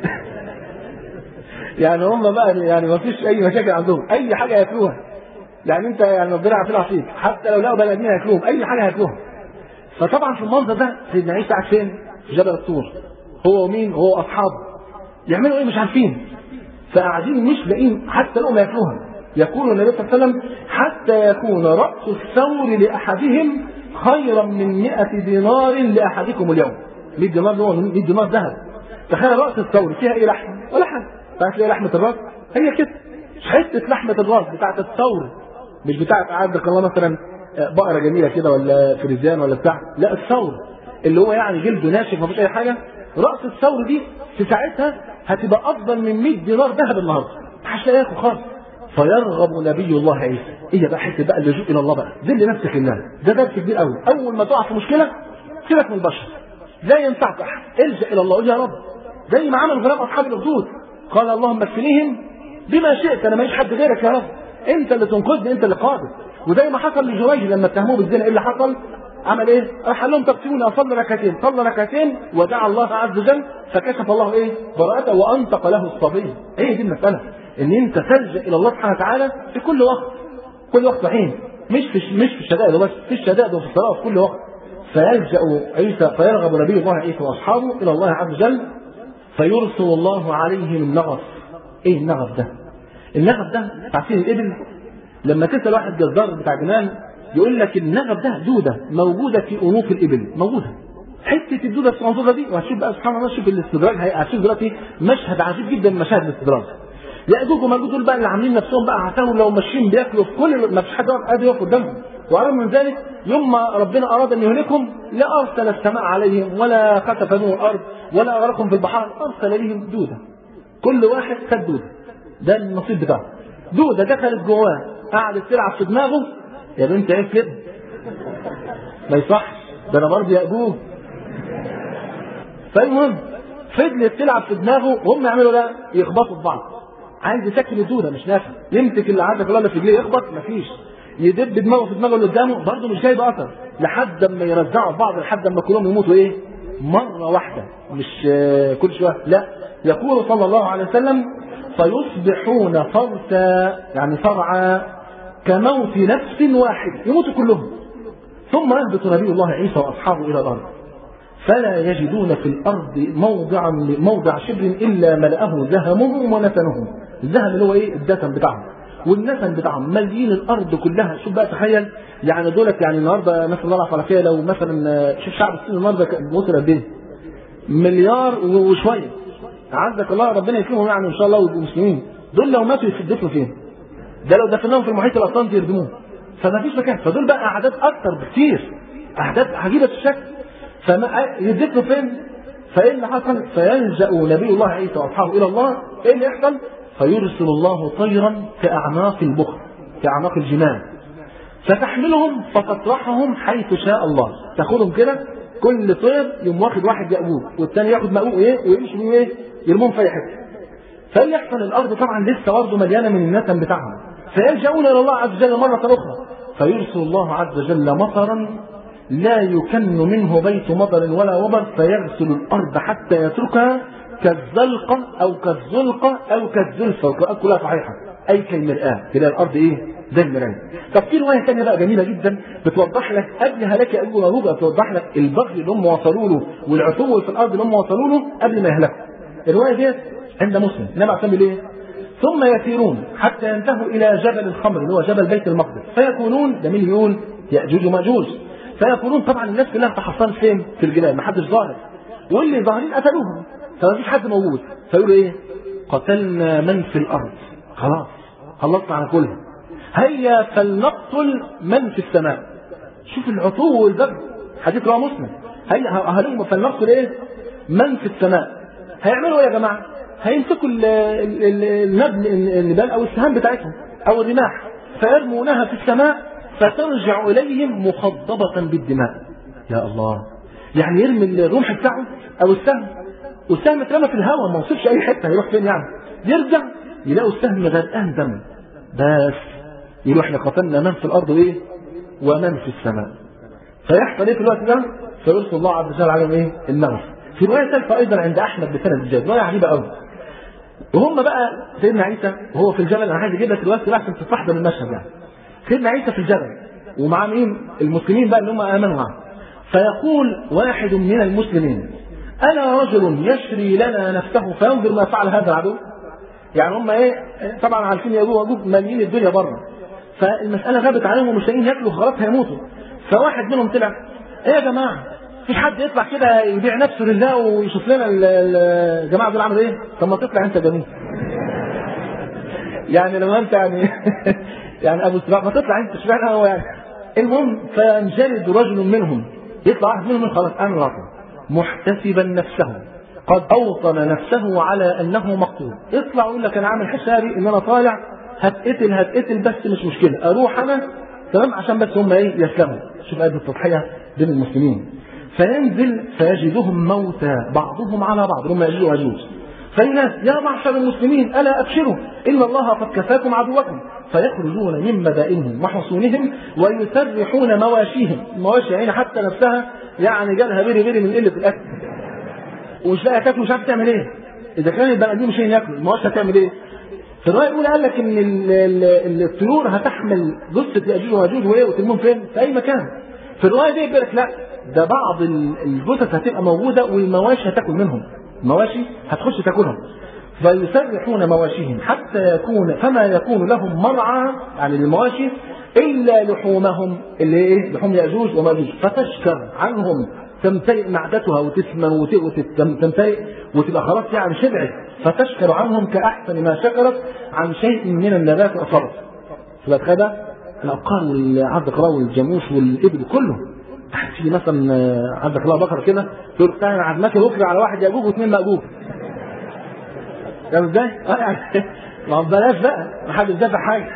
يعني هم بقى يعني ما فيش اي مشاكل عندهم اي حاجة ياكلوها يعني انت يعني ربنا عارفين فيك حتى لو لقوا بني ادمين ياكلوهم اي حاجة ياكلوها فطبعا في المنظر ده سيدنا عيسى قاعد فين؟ في جبل الطور هو ومين؟ هو اصحابه يعملوا ايه مش عارفين فقاعدين مش لاقيين حتى لقوا ياكلوها يقول النبي صلى الله عليه وسلم حتى يكون رأس الثور لأحدهم خيرا من مئة دينار لأحدكم اليوم 100 دينار اللي هو 100 دينار ذهب تخيل راس الثور فيها ايه لحم ولا حاجه فهتلاقي لحمه الراس هي كده حته لحمه الراس بتاعت الثور مش بتاعت عندك الله مثلا بقره جميله كده ولا فريزيان ولا بتاع لا الثور اللي هو يعني جلده ناشف ما فيش اي حاجه راس الثور دي في ساعتها هتبقى افضل من 100 دينار ذهب النهارده مش هتلاقيها خالص فيرغب نبي الله عيسى ايه بقى حته بقى اللجوء الى الله بقى ذل نفسك لله ده درس كبير قوي اول ما تقع في مشكله سيبك من البشر لا ينفعك احد الجا الى الله قول يا رب زي ما عمل غلام اصحاب الاخدود قال اللهم اكفنيهم بما شئت انا ماليش حد غيرك يا رب انت اللي تنقذني انت اللي قادر وزي ما حصل لجويج لما اتهموه بالزنا ايه اللي حصل عمل ايه؟ راح قال لهم تقسموني اصلي ركعتين، صلى ركعتين ودعا الله عز وجل فكشف الله ايه؟ براءته وانطق له الصبي. هي دي المساله ان انت تلجا الى الله سبحانه وتعالى في كل وقت. كل وقت حين مش في مش في الشدائد بس في الشدائد وفي الصلاه في كل وقت. فيلجا عيسى فيرغب نبي الله عيسى واصحابه الى الله عز وجل فيرسل الله عليهم النغص. ايه النغص ده؟ النغص ده عارفين الابل لما تسال واحد جزار بتاع جمال يقول لك النغب ده دوده موجوده في انوف الابل موجوده حته الدوده الصغيره دي وهتشوف بقى سبحان الله شوف الاستدراج هتشوف دلوقتي مشهد عجيب جدا من مشاهد الاستدراج يأجوج ومأجوج دول بقى اللي عاملين نفسهم بقى عتاهم لو ماشيين بياكلوا في كل ما فيش حد قادر يقف قدامهم وعلى من ذلك يوم ما ربنا اراد ان يهلكهم لا ارسل السماء عليهم ولا خسف بهم الارض ولا اغرقهم في البحار ارسل اليهم دوده كل واحد خد دوده ده النصيب بتاعه دوده دخلت جواه قعدت تلعب في دماغه يا بنت عيب كده ما يصحش ده انا برضه يأجوج فالمهم فضلت تلعب في دماغه وهم يعملوا ده يخبطوا في بعض عايز يسكن الدوده مش نافع يمسك اللي عندك اللي في رجليه يخبط مفيش يدب دماغه في دماغه اللي قدامه برضه مش جايب اثر لحد اما يرزعوا في بعض لحد اما كلهم يموتوا ايه مره واحده مش كل شويه لا يقول صلى الله عليه وسلم فيصبحون فرسا يعني صرعى كموت نفس واحد يموتوا كلهم ثم يهبط نبي الله عيسى واصحابه الى الارض فلا يجدون في الارض موضعا موضع شبر الا ملأه ذهمهم ونتنهم الذهب اللي هو ايه الدسم بتاعهم والنسم بتاعهم مالين الارض كلها شوف بقى تخيل يعني دولت يعني النهارده مثلا الله على فيها لو مثلا شوف شعب الصين النهارده وصل قد ايه؟ مليار وشويه عزك الله ربنا يكرمهم يعني ان شاء الله والمسلمين دول لو ماتوا يدفنوا فين؟ ده لو دفناهم في المحيط الاطلنطي يردموه فما فيش مكان فدول بقى اعداد اكثر بكثير اعداد عجيبه الشكل فما يدفنوا فين؟ فايه اللي حصل؟ فيلجا نبي الله عيسى واصحابه الى الله ايه اللي يحصل؟ فيرسل الله طيرا كاعناق البخر كاعناق الجمال فتحملهم فتطرحهم حيث شاء الله تاخدهم كده كل طير يقوم واخد واحد يأجوج والثاني ياخد مأجوج ايه ويمشي بيه ايه يرموهم في اي حته فاللي يحصل الارض طبعا لسه برضه مليانه من النسم بتاعهم فيلجؤون الى الله عز وجل مره اخرى فيرسل الله عز وجل مطرا لا يكن منه بيت مطر ولا وبر فيغسل الارض حتى يتركها كالزلقه او كالزلقه او كالزلفه والقراءات كلها صحيحه اي كالمراه تلاقي الارض ايه زي المرايه طب في روايه ثانيه بقى جميله جدا بتوضح لك قبل هلاك ايوب وهوبه بتوضح لك البغي اللي هم وصلوا له والعتو في الارض اللي هم وصلوا له قبل ما يهلكوا الروايه ديت عند مسلم النبي عليه ايه ثم يسيرون حتى ينتهوا الى جبل الخمر اللي هو جبل بيت المقدس فيكونون ده مين يقول ياجوج وماجوج فيكونون طبعا الناس كلها تحصن فين في الجبال ما حدش ظاهر واللي ظاهرين قتلوهم فما فيش حد موجود فيقولوا ايه قتلنا من في الارض خلاص خلصنا على كلها هيا فلنقتل من في السماء شوف العتو والبغي حديث رواه مسلم هيا هلم فلنقتل ايه من في السماء هيعملوا ايه يا جماعه هيمسكوا النبل النبال او السهام بتاعتهم او الرماح فيرمونها في السماء فترجع اليهم مخضبه بالدماء يا الله يعني يرمي الرمح بتاعه او السهم والسهم اترمى في الهواء ما وصلش اي حته هيروح فين يعني يرجع يلاقوا السهم غرقان دم بس يقولوا احنا قتلنا من في الارض ايه ومن في السماء فيحصل ايه في الوقت ده فيرسل الله عز وجل عليهم ايه النغص في روايه ثالثه ايضا عند احمد بسند الجاد روايه عجيبه قوي وهم بقى سيدنا عيسى وهو في الجبل انا عايز اجيب لك الوقت ده عشان تستحضر المشهد يعني سيدنا عيسى في الجبل ومع مين المسلمين بقى اللي هم امنوا معه فيقول واحد من المسلمين الا رجل يشري لنا نفسه فينظر ما فعل هذا العدو يعني هم ايه طبعا عارفين يا ابوه مالين الدنيا بره فالمساله غابت عليهم ومش لاقيين ياكلوا خلاص هيموتوا فواحد منهم طلع ايه يا جماعه مفيش حد يطلع كده يبيع نفسه لله ويشوف لنا الجماعه دول عملوا ايه طب ما تطلع انت جميل يعني لما انت يعني يعني ابو سباع ما تطلع انت اشمعنى هو يعني المهم فينجلد رجل منهم يطلع واحد منهم خلاص انا راضي محتسبا نفسه قد اوطن نفسه على انه مقتول اطلع يقول لك انا عامل حسابي ان انا طالع هتقتل هتقتل بس مش مشكله اروح انا تمام عشان بس هم ايه يسلموا شوف قد التضحيه بين المسلمين فينزل فيجدهم موتى بعضهم على بعض هم يجوج ويجوج فالناس يا معشر المسلمين الا ابشروا ان الله قد كفاكم عدوكم فيخرجون من مدائنهم وحصونهم ويسرحون مواشيهم المواشي يعني حتى نفسها يعني جالها بيري بيري من قله الاكل ومش لاقي تاكل مش عارف تعمل ايه اذا كان البني ادمين مش ياكلوا المواشي هتعمل ايه في الروايه الاولى قال لك ان ال- ال- الطيور هتحمل جثه ياجوج وماجوج وايه وترميهم فين؟ في اي مكان. في الروايه دي يقول لك لا ده بعض ال- الجثث هتبقى موجوده والمواشي هتاكل منهم. المواشي هتخش تاكلهم. فيسرحون مواشيهم حتى يكون فما يكون لهم مرعى يعني للمواشي الا لحومهم اللي هي ايه؟ لحوم ياجوج وماجوج فتشكر عنهم تمتلئ معدتها وتثمن وتمتلئ وتبقى خلاص يعني شبعت فتشكر عنهم كأحسن ما شكرت عن شيء من النبات أصابت تبقى تخيل الأبقار والعبد الله والجاموس والإبل كله تيجي مثلا عندك الله بقرة كده تقول تعالى انا عزمك بكره على واحد ياجوج واثنين ماجوج فاهم ازاي؟ اه يعني ما بلاش بقى ما حدش دافع حاجه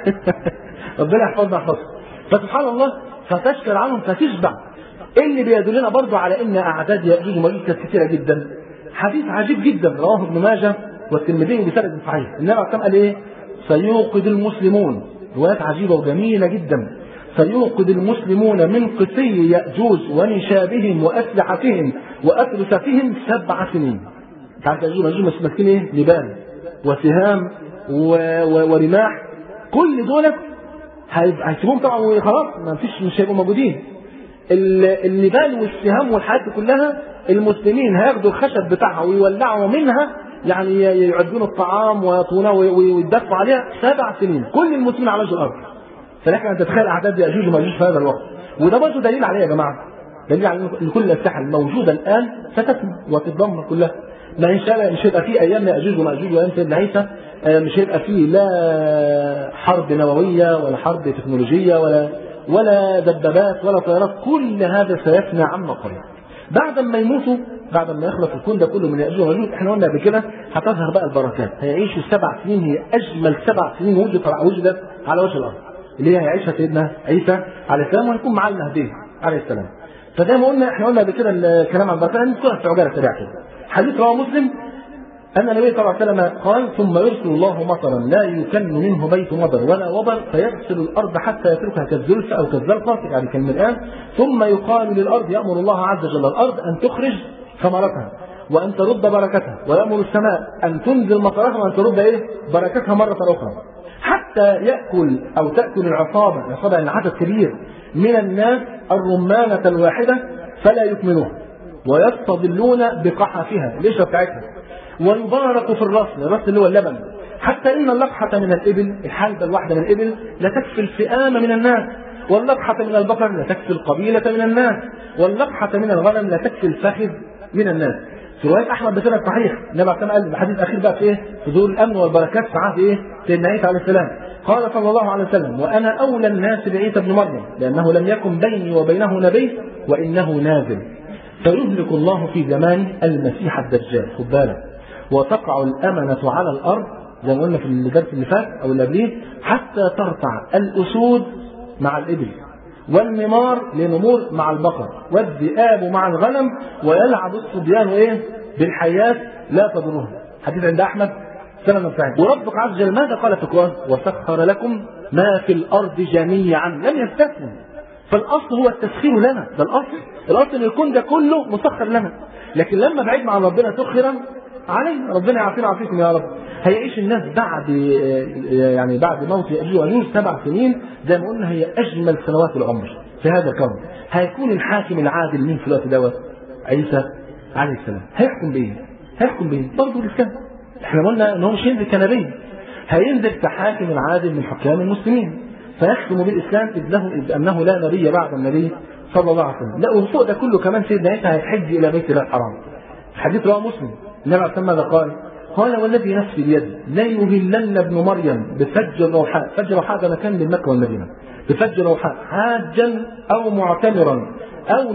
ربنا يحفظنا يحفظنا فسبحان الله فتشكر عنهم فتشبع اللي بيدلنا برضو على ان اعداد ياجوج وماجوج كانت كثيره جدا حديث عجيب جدا رواه ابن ماجه والترمذي بسند صحيح النبي عليه قال ايه؟ سيوقد المسلمون روايات عجيبه وجميله جدا سيوقد المسلمون من قسي ياجوج ونشابهم واسلحتهم واترستهم سبع سنين. تعرف ياجوج وماجوج ماسكين ايه؟ نبال وسهام و... و... ورماح كل دول هيسيبوهم طبعا وخلاص ما فيش مش هيبقوا موجودين. النبال والسهام والحاجات دي كلها المسلمين هياخدوا الخشب بتاعها ويولعوا منها يعني يعدون الطعام ويطونها ويدفعوا عليها سبع سنين كل المسلمين على وجه الارض فلكن ان تتخيل اعداد ياجوج وماجوج في هذا الوقت وده برضه دليل عليه يا جماعه دليل على ان كل الاسلحه الموجوده الان ستتم وتتدمر كلها ما ان شاء الله مش هيبقى في ايام ياجوج وماجوج وايام سيدنا عيسى مش هيبقى فيه لا حرب نوويه ولا حرب تكنولوجيه ولا ولا دبابات ولا طيارات كل هذا سيفنى عما قريب بعد ما يموتوا بعد ما يخلص الكون ده كله من ياجوج وماجوج احنا قلنا قبل كده هتظهر بقى البركات هيعيشوا سبع سنين هي اجمل سبع سنين وجدت وجدت على وجه الارض اللي هي هيعيشها سيدنا عيسى عليه السلام وهيكون معاه المهدي عليه السلام فزي ما قلنا احنا قلنا قبل كده الكلام عن البركات نذكرها في عجاله سريعه كده حديث رواه مسلم أن النبي صلى الله عليه وسلم قال ثم يرسل الله مطرا لا يكن منه بيت مطر ولا وبر فيغسل الأرض حتى يتركها كالزلف أو كالزلقة يعني كالمرآن ثم يقال للأرض يأمر الله عز وجل الأرض أن تخرج ثمرتها وأن ترد بركتها ويأمر السماء أن تنزل مطرها وأن ترد إيه بركتها مرة أخرى حتى يأكل أو تأكل العصابة العصابة يعني عدد كبير من الناس الرمانة الواحدة فلا يكملوها ويستظلون بقحفها القشرة بتاعتها ويبارك في الرسل الرسل اللي هو اللبن حتى ان اللقحة من الابل الحلبة الواحدة من الابل لا تكفي الفئام من الناس واللقحة من البقر لا تكفي القبيلة من الناس واللقحة من الغنم لا تكفي الفخذ من الناس في رواية أحمد بسند صحيح النبي عليه قال الحديث الأخير بقى في إيه؟ في ذو الأمن والبركات في عهد إيه؟ سيدنا عيسى عليه السلام قال صلى الله عليه وسلم وأنا أولى الناس بعيسى بن مريم لأنه لم يكن بيني وبينه نبي وإنه نازل فيهلك الله في زمان المسيح الدجال خد بالك وتقع الأمنة على الأرض زي ما قلنا في الدرس اللي فات أو اللي قبليه حتى ترتع الأسود مع الإبل والنمار لنمور مع البقر والذئاب مع الغنم ويلعب الصبيان ايه بالحياة لا تضرهم حديث عند احمد سنة بتاعت وربك عز وجل ماذا قال في القرآن وسخر لكم ما في الارض جميعا لم يستثنوا فالاصل هو التسخير لنا ده الاصل الاصل ان الكون ده كله مسخر لنا لكن لما بعدنا عن ربنا سخرا علينا ربنا يعافينا ويعافيكم يا رب هيعيش الناس بعد يعني بعد موت يأجوج وماجوج سبع سنين زي ما قلنا هي اجمل سنوات العمر في هذا الكون هيكون الحاكم العادل مين في الوقت دوت عيسى عليه السلام هيحكم بايه؟ هيحكم بايه؟ برضه الاسلام احنا قلنا ان هو مش هينزل كنبي هينزل كحاكم العادل من حكام المسلمين فيحكم بالاسلام اذ له اذ انه لا نبي بعد النبي صلى الله عليه وسلم لا وفوق ده كله كمان سيدنا عيسى هيحج الى بيت الله الحرام حديث رواه مسلم النبي عليه ماذا قال؟ قال والذي نفسي بيده ليهلن ابن مريم بفج روحاء، فج روحاء ده مكان من مكه والمدينه. بفج روحاء حاجا او معتمرا او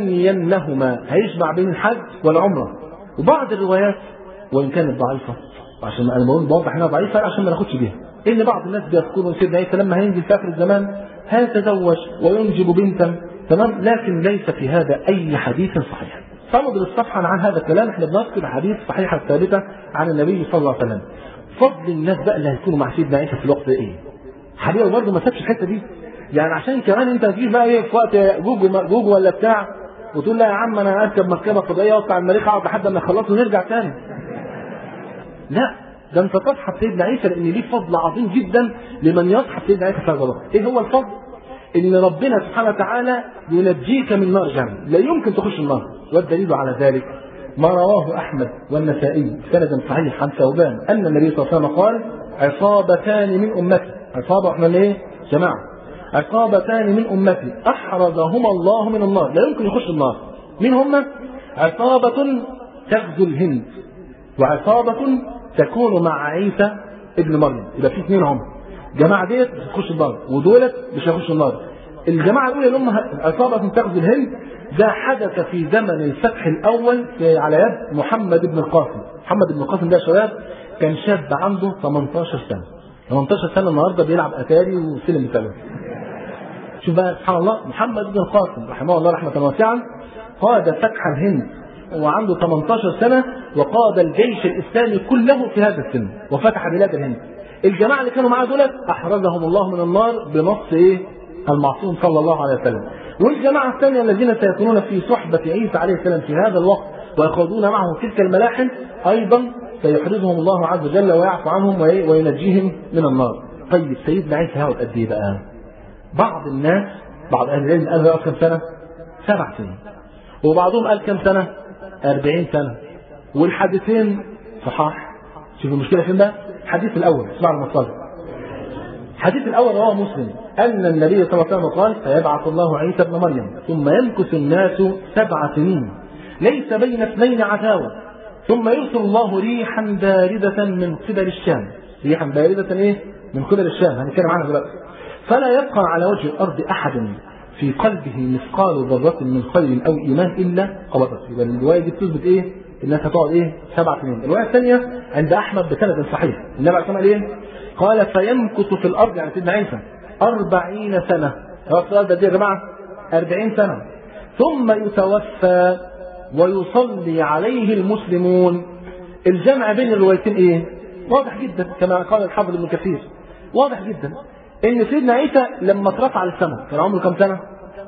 ليثنينهما هيجمع بين الحج والعمره. وبعض الروايات وان كانت ضعيفه عشان انا بقول بوضح انها ضعيفه عشان ما ناخدش بيها ان بعض الناس بيذكروا سيدنا عيسى لما هينزل في اخر الزمان هيتزوج وينجب بنتا تمام لكن ليس في هذا اي حديث صحيح فنضرب صفحا عن هذا الكلام احنا بنذكر حديث صحيحه الثابته عن النبي صلى الله عليه وسلم فضل الناس بقى اللي هيكونوا مع سيدنا عيسى في الوقت ده ايه حبيبي برضه ما سابش الحته دي يعني عشان كمان انت تجيب بقى ايه في وقت جوجو جوجو ولا بتاع وتقول لا يا عم انا اركب مركبه فضائيه واطلع المريخ اقعد لحد ما يخلصوا ونرجع تاني لا ده انت تصحى سيدنا عيسى لان ليه فضل عظيم جدا لمن يصحى سيدنا عيسى في هذا الوقت ايه هو الفضل ان ربنا سبحانه وتعالى ينجيك من نار جهنم لا يمكن تخش النار والدليل على ذلك ما رواه احمد والنسائي سندا صحيح عن ثوبان ان النبي صلى الله عليه وسلم قال عصابتان من امتي عصابه احنا ايه جماعه عصابتان من امتي احرزهما الله من النار لا يمكن يخش النار مين هما عصابه تغزو الهند وعصابه تكون مع عيسى ابن مريم يبقى في اثنين هم جماعه ديت بتخش النار ودولت مش هيخشوا النار الجماعه الاولى اللي هم عصابه تغزو الهند ده حدث في زمن الفتح الاول في على يد محمد بن القاسم محمد بن القاسم ده يا شباب كان شاب عنده 18 سنه 18 سنه النهارده بيلعب اتاري وسلم بتلف شوف بقى سبحان الله محمد بن القاسم رحمه الله رحمه واسعه قاد فتح الهند وعنده 18 سنة وقاد الجيش الإسلامي كله في هذا السن وفتح بلاد الهند الجماعة اللي كانوا معاه دولت أحرزهم الله من النار بنص إيه المعصوم صلى الله عليه وسلم والجماعة الثانية الذين سيكونون في صحبة عيسى عليه السلام في هذا الوقت ويخوضون معه تلك الملاحم أيضا سيحرزهم الله عز وجل ويعفو عنهم وينجيهم من النار طيب سيدنا عيسى هيقعد قد إيه بقى؟ بعض الناس بعض أهل العلم قال له كم سنة؟ سبع سنين وبعضهم قال كم سنة؟ أربعين سنة والحديثين صحاح شوف المشكلة فين بقى الحديث الأول اسمع المصادر الحديث الأول رواه مسلم أن النبي صلى الله عليه وسلم قال فيبعث الله عيسى ابن مريم ثم يمكث الناس سبع سنين ليس بين اثنين عداوة ثم يرسل الله ريحا باردة من قبل الشام ريحا باردة ايه؟ من قبل الشام هنتكلم عنها دلوقتي فلا يبقى على وجه الأرض أحد في قلبه مثقال ذرة من خير أو إيمان إلا قبضت يبقى الرواية دي بتثبت إيه؟ الناس هتقعد إيه؟ سبع سنين الرواية الثانية عند أحمد بسند صحيح النبي عليه الصلاة إيه؟ قال فيمكث في الأرض يعني سيدنا عيسى أربعين سنة هو السؤال ده يا جماعة أربعين سنة ثم يتوفى ويصلي عليه المسلمون الجمع بين الروايتين إيه؟ واضح جدا كما قال الحافظ ابن كثير واضح جدا ان سيدنا عيسى لما اترفع للسماء كان عمره كام سنه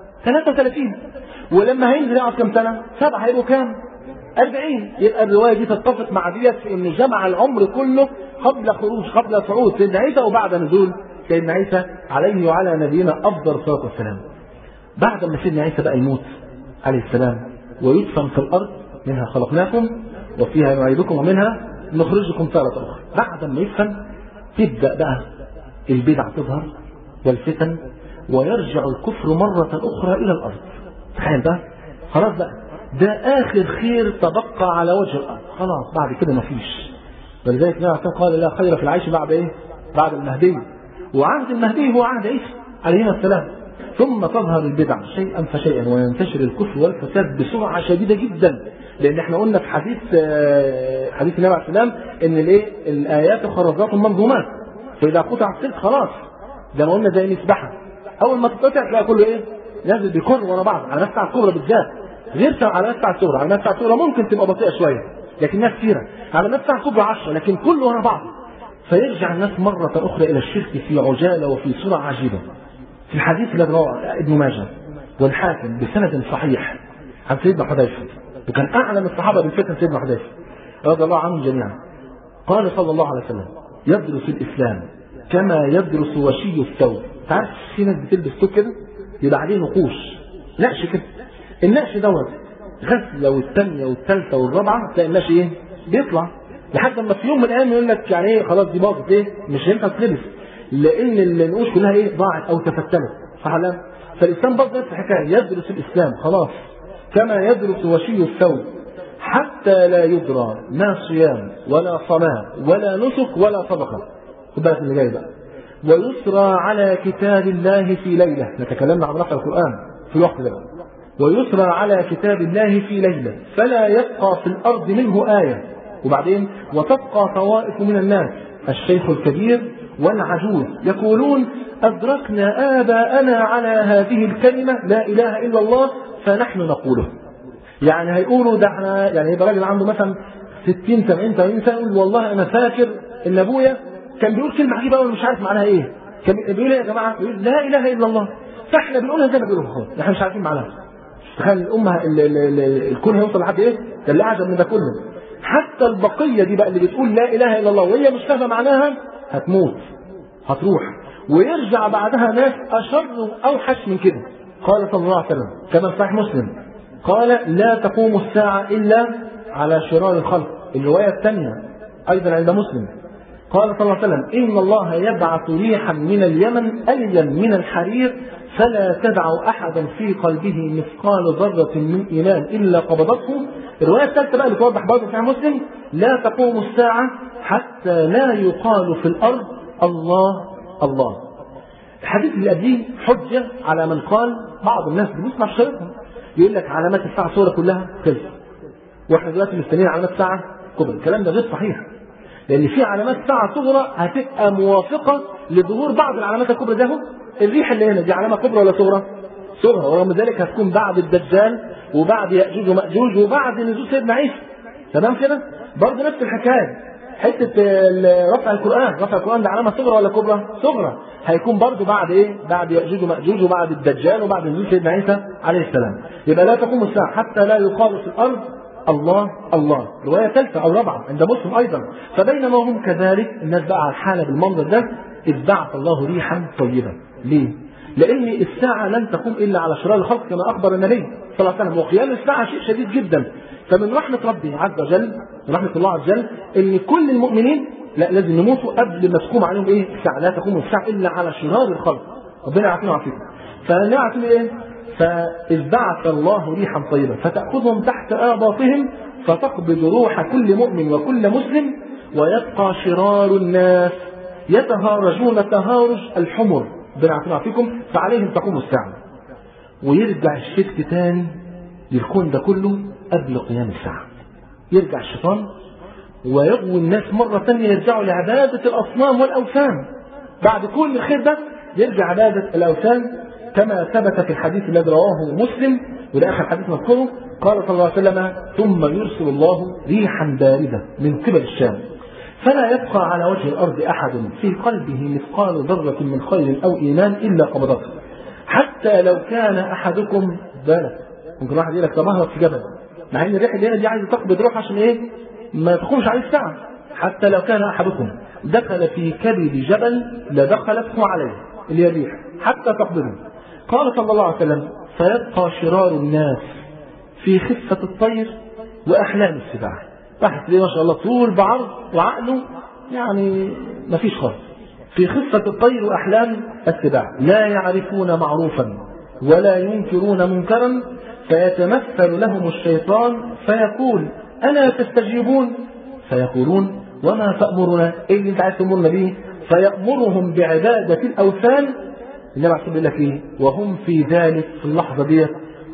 33 ولما هينزل يقعد كام سنه سبعه هيبقوا كام 40 يبقى الروايه دي تتفق مع ديت في ان جمع العمر كله قبل خروج قبل صعود سيدنا عيسى وبعد نزول سيدنا عيسى عليه وعلى نبينا افضل الصلاه والسلام بعد ما سيدنا عيسى بقى يموت عليه السلام ويدفن في الارض منها خلقناكم وفيها نعيدكم ومنها نخرجكم تارة أخرى بعد ما يدفن تبدأ بقى البدع تظهر والفتن ويرجع الكفر مرة أخرى إلى الأرض تخيل بقى خلاص بقى ده آخر خير تبقى على وجه الأرض خلاص بعد كده مفيش ولذلك النبي قال لا خير في العيش بعد إيه؟ بعد المهدي وعهد المهدي هو عهد عيسى عليه السلام ثم تظهر البدع شيئا فشيئا وينتشر الكفر والفساد بسرعة شديدة جدا لأن احنا قلنا في حديث حديث النبي عليه السلام إن الإيه؟ الآيات خرزات منظومات فإذا قطع السلك خلاص زي ما قلنا زي المسبحة أول ما تتقطع تلاقي كله إيه؟ نازل بيكر ورا بعض على نفس الكبرى بالذات غير على نفس الصغرى على نفس الصغرى ممكن تبقى بطيئة شوية لكنها كثيرة على نفس الكبرى 10 لكن كله ورا بعض فيرجع الناس مرة أخرى إلى الشرك في عجالة وفي سرعة عجيبة في الحديث الذي رواه ابن ماجه والحاكم بسند صحيح عن سيدنا حذيفة وكان أعلم الصحابة بالفتن سيدنا حذيفة رضي الله عنهم جميعا قال صلى الله عليه وسلم يدرس الإسلام كما يدرس وشي الثوب تعرف في ناس بتلبس ثوب كده يبقى عليه نقوش نقش كده النقش دوت غسله والثانيه والثالثه والرابعه تلاقي النقش ايه؟ بيطلع لحد ما في يوم من الايام يقول لك يعني ايه خلاص دي باظت ايه؟ مش هينفع تلبس لان النقوش كلها ايه؟ ضاعت او تفتلت صح ولا فالاسلام برضه نفس الحكايه يدرس الاسلام خلاص كما يدرس وشي الثوب حتى لا يدرى لا صيام ولا صلاة ولا نسك ولا صدقة خد بالك اللي جاي بقى ويسرى على كتاب الله في ليلة نتكلمنا عن رفع القرآن في الوقت ده ويسرى على كتاب الله في ليلة فلا يبقى في الأرض منه آية وبعدين وتبقى طوائف من الناس الشيخ الكبير والعجوز يقولون أدركنا آباءنا على هذه الكلمة لا إله إلا الله فنحن نقوله يعني هيقولوا ده احنا يعني يبقى راجل عنده مثلا 60 70 80 سنه يقول والله انا فاكر ان ابويا كان بيقول كلمه عجيبه قوي مش عارف معناها ايه كان بيقول ايه يا جماعه بيقول لا اله الا الله فاحنا بنقولها زي ما بيقولوا خالص احنا مش عارفين معناها تخيل الامه ال- ال- ال- الكون هيوصل لحد ايه ده اللي اعجب من ده كله حتى البقيه دي بقى اللي بتقول لا اله الا الله وهي مش فاهمه معناها هتموت هتروح ويرجع بعدها ناس اشر واوحش من كده قال صلى الله عليه وسلم كما في صحيح مسلم قال لا تقوم الساعه الا على شرار الخلق الروايه الثانيه ايضا عند مسلم قال صلى الله عليه وسلم إن الله يبعث ريحا من اليمن ألين من الحرير فلا تدع أحدا في قلبه مثقال ذرة من إيمان إلا قبضته الرواية الثالثة بقى اللي توضح برضه في مسلم لا تقوم الساعة حتى لا يقال في الأرض الله الله الحديث اللي قبليه حجة على من قال بعض الناس بنسمع في شريطهم يقول لك علامات الساعة صورة كلها خلص واحنا دلوقتي مستنيين علامات ساعة كبرى الكلام ده غير صحيح لان في علامات ساعه صغرى هتبقى موافقه لظهور بعض العلامات الكبرى ده هو الريح اللي هنا دي علامه كبرى ولا صغرى؟ صغرى ورغم ذلك هتكون بعد الدجال وبعد ياجوج وماجوج وبعد نزول سيدنا عيسى تمام كده؟ برضه نفس الحكايه حته ال- رفع القران رفع القران ده علامه صغرى ولا كبرى؟ صغرى هيكون برضه بعد ايه؟ بعد ياجوج وماجوج وبعد الدجال وبعد نزول سيدنا عيسى عليه السلام يبقى لا تقوم الساعه حتى لا يقال في الارض الله الله رواية ثالثة أو رابعة عند مسلم أيضا فبينما هم كذلك الناس بقى على الحالة بالمنظر ده إذ بعث الله ريحا طيبة ليه؟ لأن الساعة لن تقوم إلا على شرار الخلق كما أخبر النبي صلى الله عليه وسلم وقيام الساعة شيء شديد جدا فمن رحمة ربي عز وجل من رحمة الله عز وجل إن كل المؤمنين لا لازم يموتوا قبل ما تقوم عليهم إيه؟ الساعة لا تقوم الساعة إلا على شرار الخلق ربنا يعافينا ويعافيكم فنعرف إيه؟ فإذ بعث الله ريحا طيبة فتأخذهم تحت آباطهم فتقبض روح كل مؤمن وكل مسلم ويبقى شرار الناس يتهارجون تهارج الحمر بنعرفنا فيكم فعليهم تقوم الساعة ويرجع الشرك تاني للكون ده كله قبل قيام الساعة يرجع الشيطان ويغوي الناس مرة ثانية يرجعوا لعبادة الأصنام والأوثان بعد كل الخير ده يرجع عبادة الأوثان كما ثبت في الحديث الذي رواه مسلم وده آخر حديث مذكوره قال صلى الله عليه وسلم ثم يرسل الله ريحا باردة من قبل الشام فلا يبقى على وجه الأرض أحد في قلبه مثقال ذرة من خير أو إيمان إلا قبضته حتى لو كان أحدكم بالك ممكن واحد يقول لك طب اهرب في جبل مع ان الريح اللي هنا دي عايزه تقبض روح عشان ايه؟ ما تقومش عليه الساعه حتى لو كان احدكم دخل في كبد جبل لدخلته عليه اللي هي الريح حتى تقبضه قال صلى الله عليه وسلم فيبقى شرار الناس في خفة الطير وأحلام السباع واحد تلاقيه ما شاء الله طول بعرض وعقله يعني ما فيش خالص في خفة الطير وأحلام السباع لا يعرفون معروفا ولا ينكرون منكرا فيتمثل لهم الشيطان فيقول ألا تستجيبون فيقولون وما تأمرنا إيه اللي أنت عايز تأمرنا به فيأمرهم بعبادة الأوثان النبي عليه يقول لك إيه وهم في ذلك في اللحظة ديت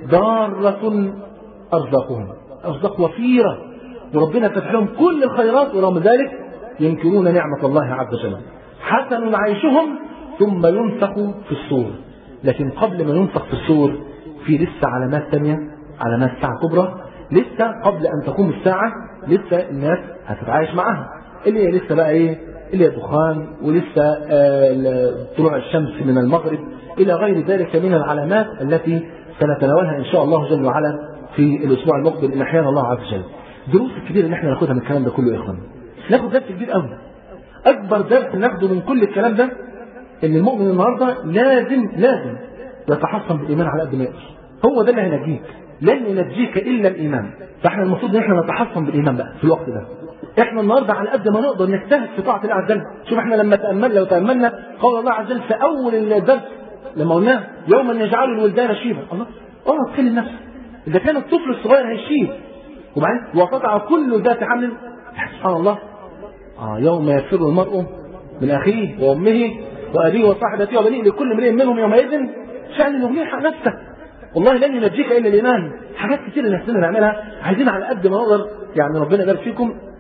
ضارة أرزاقهم أرزاق وفيرة وربنا فتح لهم كل الخيرات ورغم ذلك ينكرون نعمة الله عز وجل حسن عيشهم ثم ينفخ في الصور لكن قبل ما ينفخ في الصور في لسه علامات ثانية علامات ساعة كبرى لسه قبل أن تقوم الساعة لسه الناس هتتعايش معاها اللي هي لسه بقى إيه اللي هي دخان ولسه آه طلوع الشمس من المغرب إلى غير ذلك من العلامات التي سنتناولها إن شاء الله جل وعلا في الأسبوع المقبل إن أحيانا الله عز وجل دروس الكبيرة اللي احنا ناخدها من الكلام ده كله يا إخوان ناخد درس كبير قوي أكبر درس ناخده من كل الكلام ده إن المؤمن النهاردة لازم لازم يتحصن بالإيمان على قد ما يقدر هو ده اللي هينجيك لن ينجيك إلا الإيمان فاحنا المفروض إن احنا نتحصن بالإيمان بقى في الوقت ده احنا النهارده على قد ما نقدر نجتهد في طاعه الله عز وجل شوف احنا لما تامل لو تاملنا قول الله عز وجل في اول الدرس لما قلنا يوما يجعل الولدان شيبا الله اه تكلم نفسك اذا كان الطفل الصغير هيشيب وبعدين وتضع كل ذات حمل سبحان الله اه يوم يفر المرء من اخيه وامه وابيه وصاحبته وبنيه لكل امرئ منهم يومئذ شان يغنيه حق نفسك والله لن ينجيك الا الايمان حاجات كتير نفسنا نعملها عايزين على قد ما نقدر يعني ربنا يبارك فيكم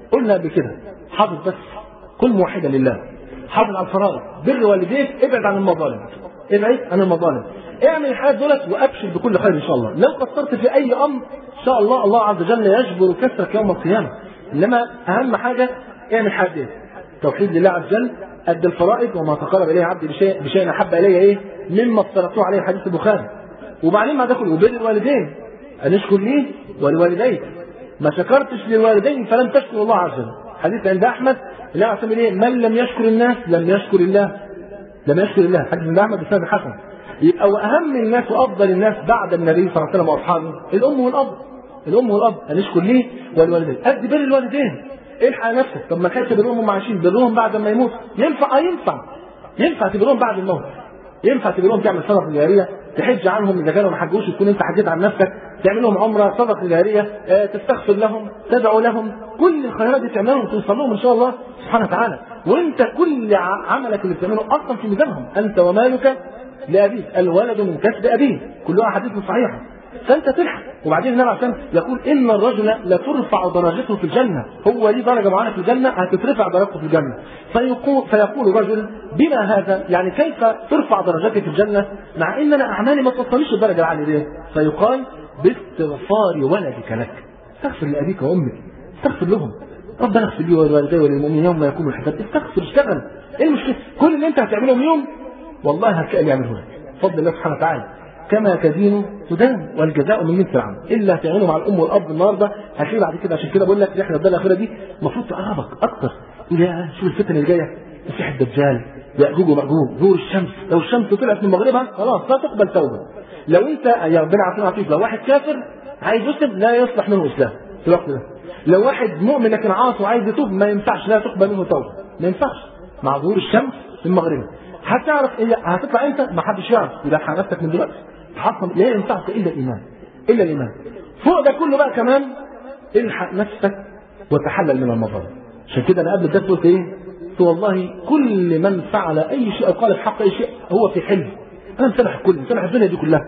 قلنا قبل كده حافظ بس كن موحدا لله حافظ على الفرائض بر والديك ابعد عن المظالم ابعد عن المظالم اعمل الحاجات دولت وابشر بكل خير ان شاء الله لو قصرت في اي امر ان شاء الله الله عز وجل يجبر كسرك يوم القيامه انما اهم حاجه اعمل الحاجات دي توحيد لله عز وجل قد الفرائض وما تقرب اليه عبدي بشيء بشيء احب الي ايه مما افترضته عليه حديث البخاري وبعدين ما دخل وبين الوالدين ان اشكر لي ولوالديك ما شكرتش للوالدين فلن تشكر الله عز وجل حديث عند احمد لا يعتمد ايه من لم يشكر الناس لم يشكر الله لم يشكر الله حديث عند احمد بسند حسن يبقى واهم الناس وافضل الناس بعد النبي صلى الله عليه وسلم واصحابه الام والاب الام والاب ان اشكر لي والوالدين قد بر الوالدين الحق نفسك طب ما كانش برهم هم عايشين برهم بعد ما يموت ينفع اه ينفع ينفع تبرهم بعد الموت ينفع تبرهم تعمل صدقه جاريه تحج عنهم اذا كانوا ما حجوش تكون انت حجيت عن نفسك تعمل لهم عمره صدقه جاريه اه تستغفر لهم تدعو لهم كل الخيرات دي تعملهم توصل لهم ان شاء الله سبحانه وتعالى وانت كل عملك اللي بتعمله اصلا في ميزانهم انت ومالك لابيك الولد من كسب ابيه كلها حديث صحيحه فانت تلحق وبعدين النبي عشان يقول ان الرجل لترفع درجته في الجنه هو ليه درجه معينه في الجنه هتترفع درجته في الجنه فيقول فيقول الرجل بما هذا يعني كيف ترفع درجتي في الجنه مع ان انا اعمالي ما توصليش الدرجه العاليه دي فيقال باستغفار ولدك لك استغفر لابيك وامك استغفر لهم ربنا اغفر لي ولوالدي وللمؤمنين يوم ما يكون الحساب استغفر اشتغل ايه المشكله كل اللي انت هتعمله يوم والله هتلاقي اللي يعمله لك بفضل الله سبحانه وتعالى كما تدين تدان والجزاء من جنس العمل الا تعمله مع الام والاب النهارده هتلاقي بعد كده عشان كده بقول لك رحله الدار الاخيره دي المفروض تقربك اكتر يا شوف الفتن اللي جايه مسيح الدجال ياجوج وماجوج ظهور الشمس لو الشمس طلعت من مغربها خلاص لا تقبل توبه لو انت يا ربنا عارفين عطيك لو واحد كافر عايز يسلم لا يصلح منه اسلام في الوقت ده لو واحد مؤمن لكن عاصي وعايز يتوب ما ينفعش لا تقبل منه توبه ما ينفعش مع ظهور الشمس من مغربها هتعرف إيه هتطلع امتى ما حدش يعرف يلحق نفسك من دلوقتي تحصل لا ينفعك الا الايمان الا الايمان فوق ده كله بقى كمان الحق نفسك وتحلل من المظالم عشان كده انا قبل الدرس قلت ايه؟ قلت والله كل من فعل اي شيء او قال في حق اي شيء هو في حلم انا مسامح الكل مسامح الدنيا دي كلها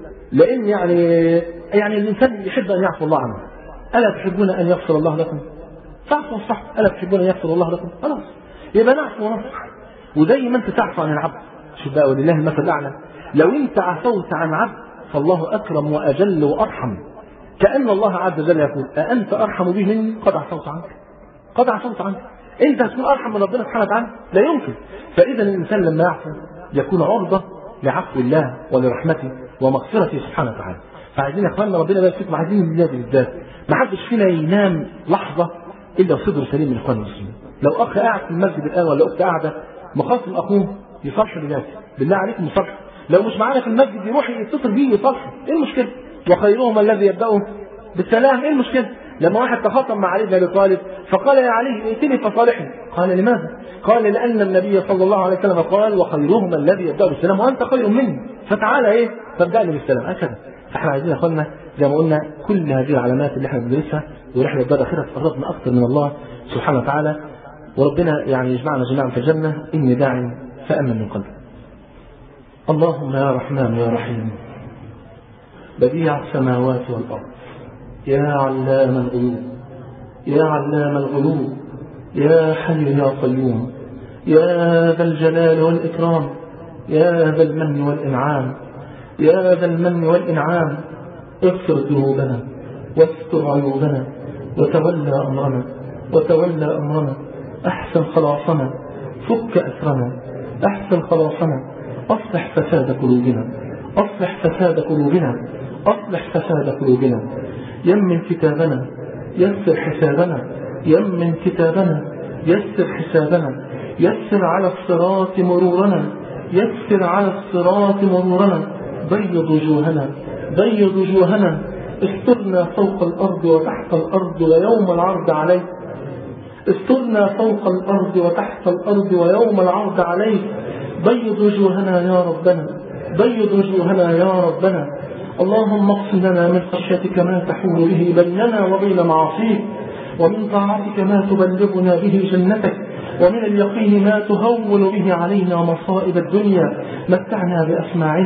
لان يعني يعني الانسان يحب ان يعفو الله عنه الا تحبون ان يغفر الله لكم؟ فاعفوا صح الا تحبون ان يغفر الله لكم؟ خلاص يبقى نعفو ونصح وزي ما انت تعفو عن العبد شوف بقى ولله المثل الاعلى لو انت عفوت عن عبد فالله اكرم واجل وارحم كان الله عز وجل يقول أأنت أرحم به مني قد عفوت عنك قد عفوت عنك أنت هتكون أرحم من ربنا سبحانه وتعالى لا يمكن فإذا الإنسان لما يعفو يكون عرضة لعفو الله ولرحمته ومغفرته سبحانه وتعالى فعايزين يا اخواننا ربنا يبارك فيكم عايزين الناس بالذات ما حدش فينا ينام لحظة إلا وصدره سليم من إخوان المسلمين لو أخ قاعد في المسجد الآن ولا أخت قاعدة مخاصم أخوه يصالحوا بذاته بالله عليكم يصالحوا لو مش معانا في المسجد يروح يتصل بيه يصالحوا ايه المشكلة وخيرهم الذي يبدأه بالسلام ايه المشكلة لما واحد تخاصم مع علي بن ابي طالب فقال يا علي ائتني فصالحني قال لماذا؟ قال لان النبي صلى الله عليه وسلم قال وخيرهم الذي يبدا بالسلام وانت خير مني فتعالى ايه؟ فابدأني بالسلام هكذا فاحنا عايزين يا اخوانا زي ما قلنا كل هذه العلامات اللي احنا بندرسها ورحله الدار الاخيره تقربنا اكثر من الله سبحانه وتعالى وربنا يعني يجمعنا جميعا في الجنه اني داع فامن من قلبي. اللهم يا رحمن يا رحيم بديع السماوات والارض يا علام الغيوب يا علام الغيوب يا حي يا قيوم يا ذا الجلال والإكرام يا ذا المن والإنعام يا ذا المن والإنعام اغفر ذنوبنا واستر عيوبنا وتولى أمرنا وتولى أمرنا أحسن خلاصنا فك أسرنا أحسن خلاصنا أصلح فساد قلوبنا أصلح فساد قلوبنا أصلح فساد قلوبنا يمن كتابنا يسر حسابنا يمن كتابنا يسر حسابنا يسر على الصراط مرورنا يسر على الصراط مرورنا بيض وجوهنا بيض وجوهنا استرنا فوق الأرض وتحت الأرض ويوم العرض عليك استرنا فوق الأرض وتحت الأرض ويوم العرض عليك بيض وجوهنا يا ربنا بيض وجوهنا يا ربنا اللهم اقسم لنا من خشيتك ما تحول به بيننا وبين معاصيك ومن طاعتك ما تبلغنا به جنتك ومن اليقين ما تهون به علينا مصائب الدنيا متعنا بأسماعنا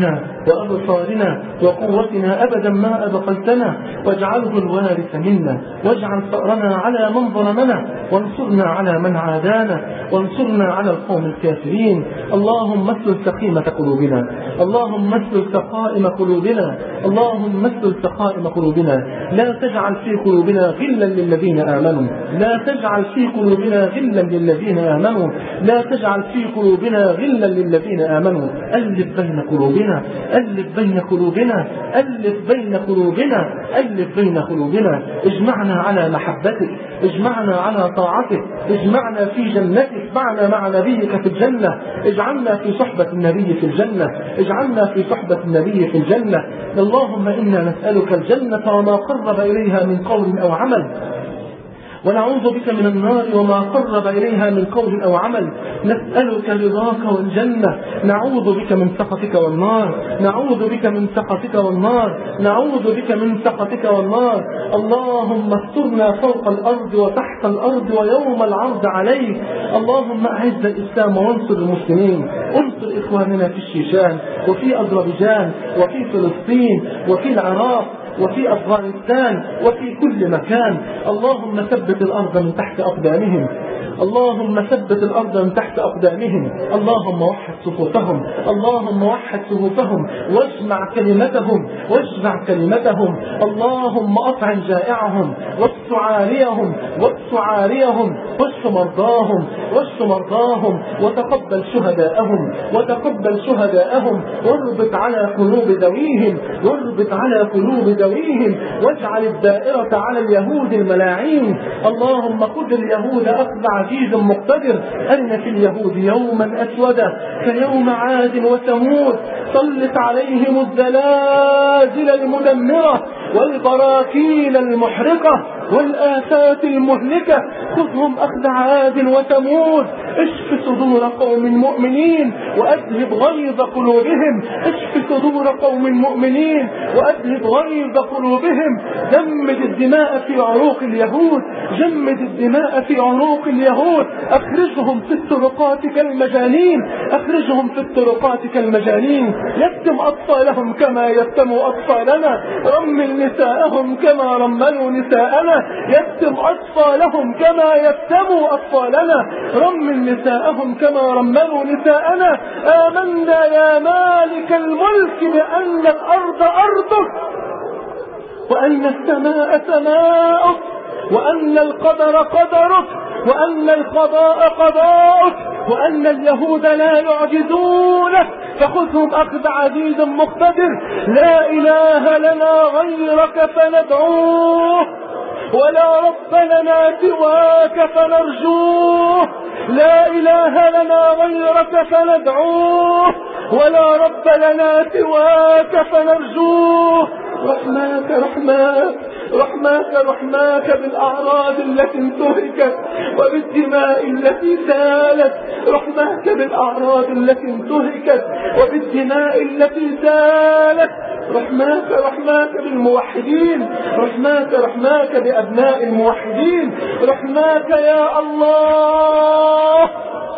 وأبصارنا وقوتنا أبدا ما أبقيتنا واجعله الوارث منا واجعل ثأرنا على من ظلمنا وانصرنا على من عادانا وانصرنا على القوم الكافرين اللهم اسلل سقيمة قلوبنا اللهم اسلل سقائم قلوبنا اللهم اسلل سقائم قلوبنا لا تجعل في قلوبنا غلا للذين آمنوا لا تجعل في قلوبنا غلا للذين آمنوا لا تجعل في قلوبنا غلا للذين آمنوا ألف بين قلوبنا ألف بين قلوبنا ألف بين قلوبنا ألف بين قلوبنا اجمعنا على محبتك اجمعنا على طاعتك اجمعنا في جنتك اجمعنا مع نبيك في الجنة اجعلنا في صحبة النبي في الجنة اجعلنا في صحبة النبي في الجنة اللهم إنا نسألك الجنة وما قرب إليها من قول أو عمل ونعوذ بك من النار وما قرب إليها من قول أو عمل نسألك رضاك والجنة نعوذ بك من سخطك والنار نعوذ بك من سخطك والنار نعوذ بك من سخطك والنار اللهم استرنا فوق الأرض وتحت الأرض ويوم العرض عليك اللهم أعز الإسلام وانصر المسلمين انصر إخواننا في الشيشان وفي أذربيجان وفي فلسطين وفي العراق وفي أفغانستان وفي كل مكان اللهم ثبت الأرض من تحت أقدامهم اللهم ثبت الأرض من تحت أقدامهم اللهم وحد صفوفهم اللهم وحد صفوفهم واجمع كلمتهم واجمع كلمتهم اللهم أطعم جائعهم واكس عاريهم واكس عاريهم واشف مرضاهم واشف مرضاهم وتقبل شهداءهم وتقبل شهداءهم واربط على قلوب ذويهم واربط على قلوب ذويهم واجعل الدائرة على اليهود الملاعين اللهم خذ اليهود أخذ عزيز مقتدر أن في اليهود يوما أسودا كيوم عاد وثمود سلط عليهم الزلازل المدمرة والبراكين المحرقة والآفات المهلكة خذهم أخذ عاد وثمود اشف صدور قوم مؤمنين وأذهب غيظ قلوبهم اشف صدور قوم مؤمنين وأذهب غيظ قلوبهم جمد الدماء في عروق اليهود جمد الدماء في عروق اليهود أخرجهم في الطرقات كالمجانين أخرجهم في الطرقات كالمجانين يتم أطفالهم كما يتموا أطفالنا رمل نساءهم كما رملوا نساءنا يتم أطفالهم كما يتموا أطفالنا رمل نساءهم كما رملوا نساءنا آمنا يا مالك الملك بأن الأرض أرضك وأن السماء سماؤك وأن القدر قدرك وأن القضاء قضاءك وأن اليهود لا يعجزونك فخذهم أخذ عزيز مقتدر لا إله لنا غيرك فندعوه ولا رب لنا سواك فنرجوه لا إله لنا غيرك فندعوه ولا رب لنا سواك فنرجوه رحماك رحماك رحماك رحماك بالأعراض التي انتهكت وبالدماء التي سالت رحماك بالأعراض التي انتهكت وبالدماء التي سالت رحماك رحماك بالموحدين رحماك رحماك بأبناء الموحدين رحماك يا الله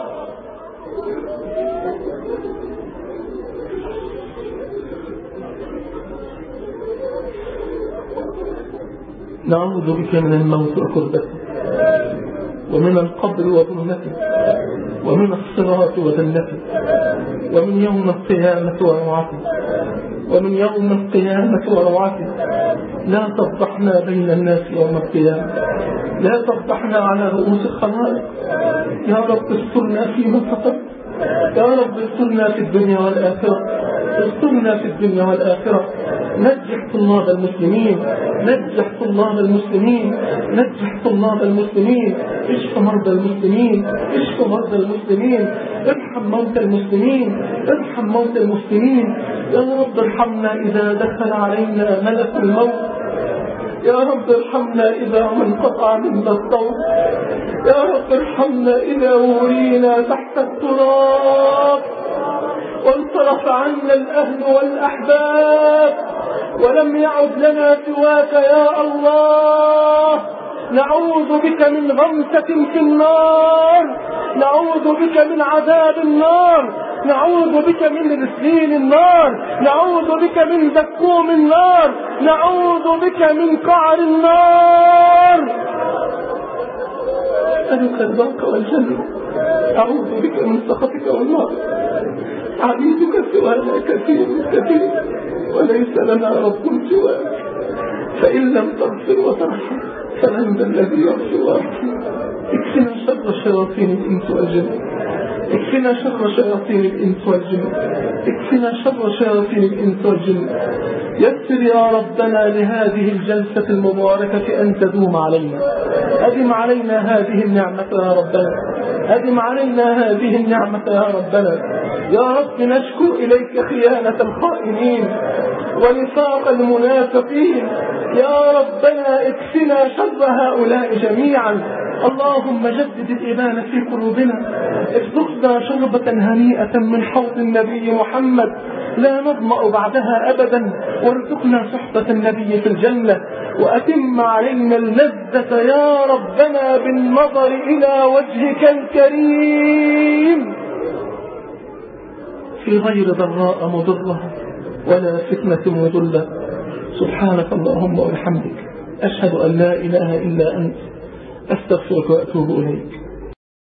نعوذ بك من الموت وكربته ومن القبر وظلمته ومن الصراط وذلته ومن يوم القيامة وروعته ومن يوم القيامة وروعته لا تفضحنا بين الناس يوم القيامة لا تفضحنا على رؤوس الخلائق يا رب استرنا فيما فقدت يا رب استرنا في الدنيا والآخرة استرنا في الدنيا والآخرة نجح طلاب المسلمين نجح طلاب المسلمين نجح طلاب المسلمين اشف مرضى المسلمين اشف مرضى المسلمين ارحم موتى المسلمين ارحم موتى المسلمين يا رب ارحمنا إذا دخل علينا ملك الموت يا رب ارحمنا إذا انقطع منا الصوت يا رب ارحمنا إذا ورينا تحت التراب وانصرف عنا الأهل والأحباب ولم يعد لنا سواك يا الله نعوذ بك من غمسة في النار نعوذ بك من عذاب النار نعوذ بك من رسلين النار نعوذ بك من زكوم النار نعوذ بك من قعر النار أسألك البرك والجنة أعوذ بك من سخطك والنار عبيدك سوانا كثير كثير وليس لنا رب سواك فإن لم تغفر وترحم فمن ذا الذي يغفر ويرحم اكفنا شر شياطين الإنس والجن اكفنا شر شياطين الإنس والجن اكفنا شر شياطين الإنس والجن يسر يا ربنا لهذه الجلسة المباركة أن تدوم علينا أدم علينا هذه النعمة يا ربنا أدم علينا هذه النعمة يا ربنا يا رب نشكو إليك خيانة الخائنين ونفاق المنافقين يا ربنا اكفنا شر هؤلاء جميعا اللهم جدد الإيمان في قلوبنا ارزقنا شربة هنيئة من حوض النبي محمد لا نظمأ بعدها أبدا وارزقنا صحبة النبي في الجنة وأتم علينا اللذة يا ربنا بالنظر إلى وجهك الكريم في غير ضراء مضرة ولا فتنة مضلة سبحانك اللهم وبحمدك أشهد أن لا إله إلا أنت أستغفرك وأتوب إليك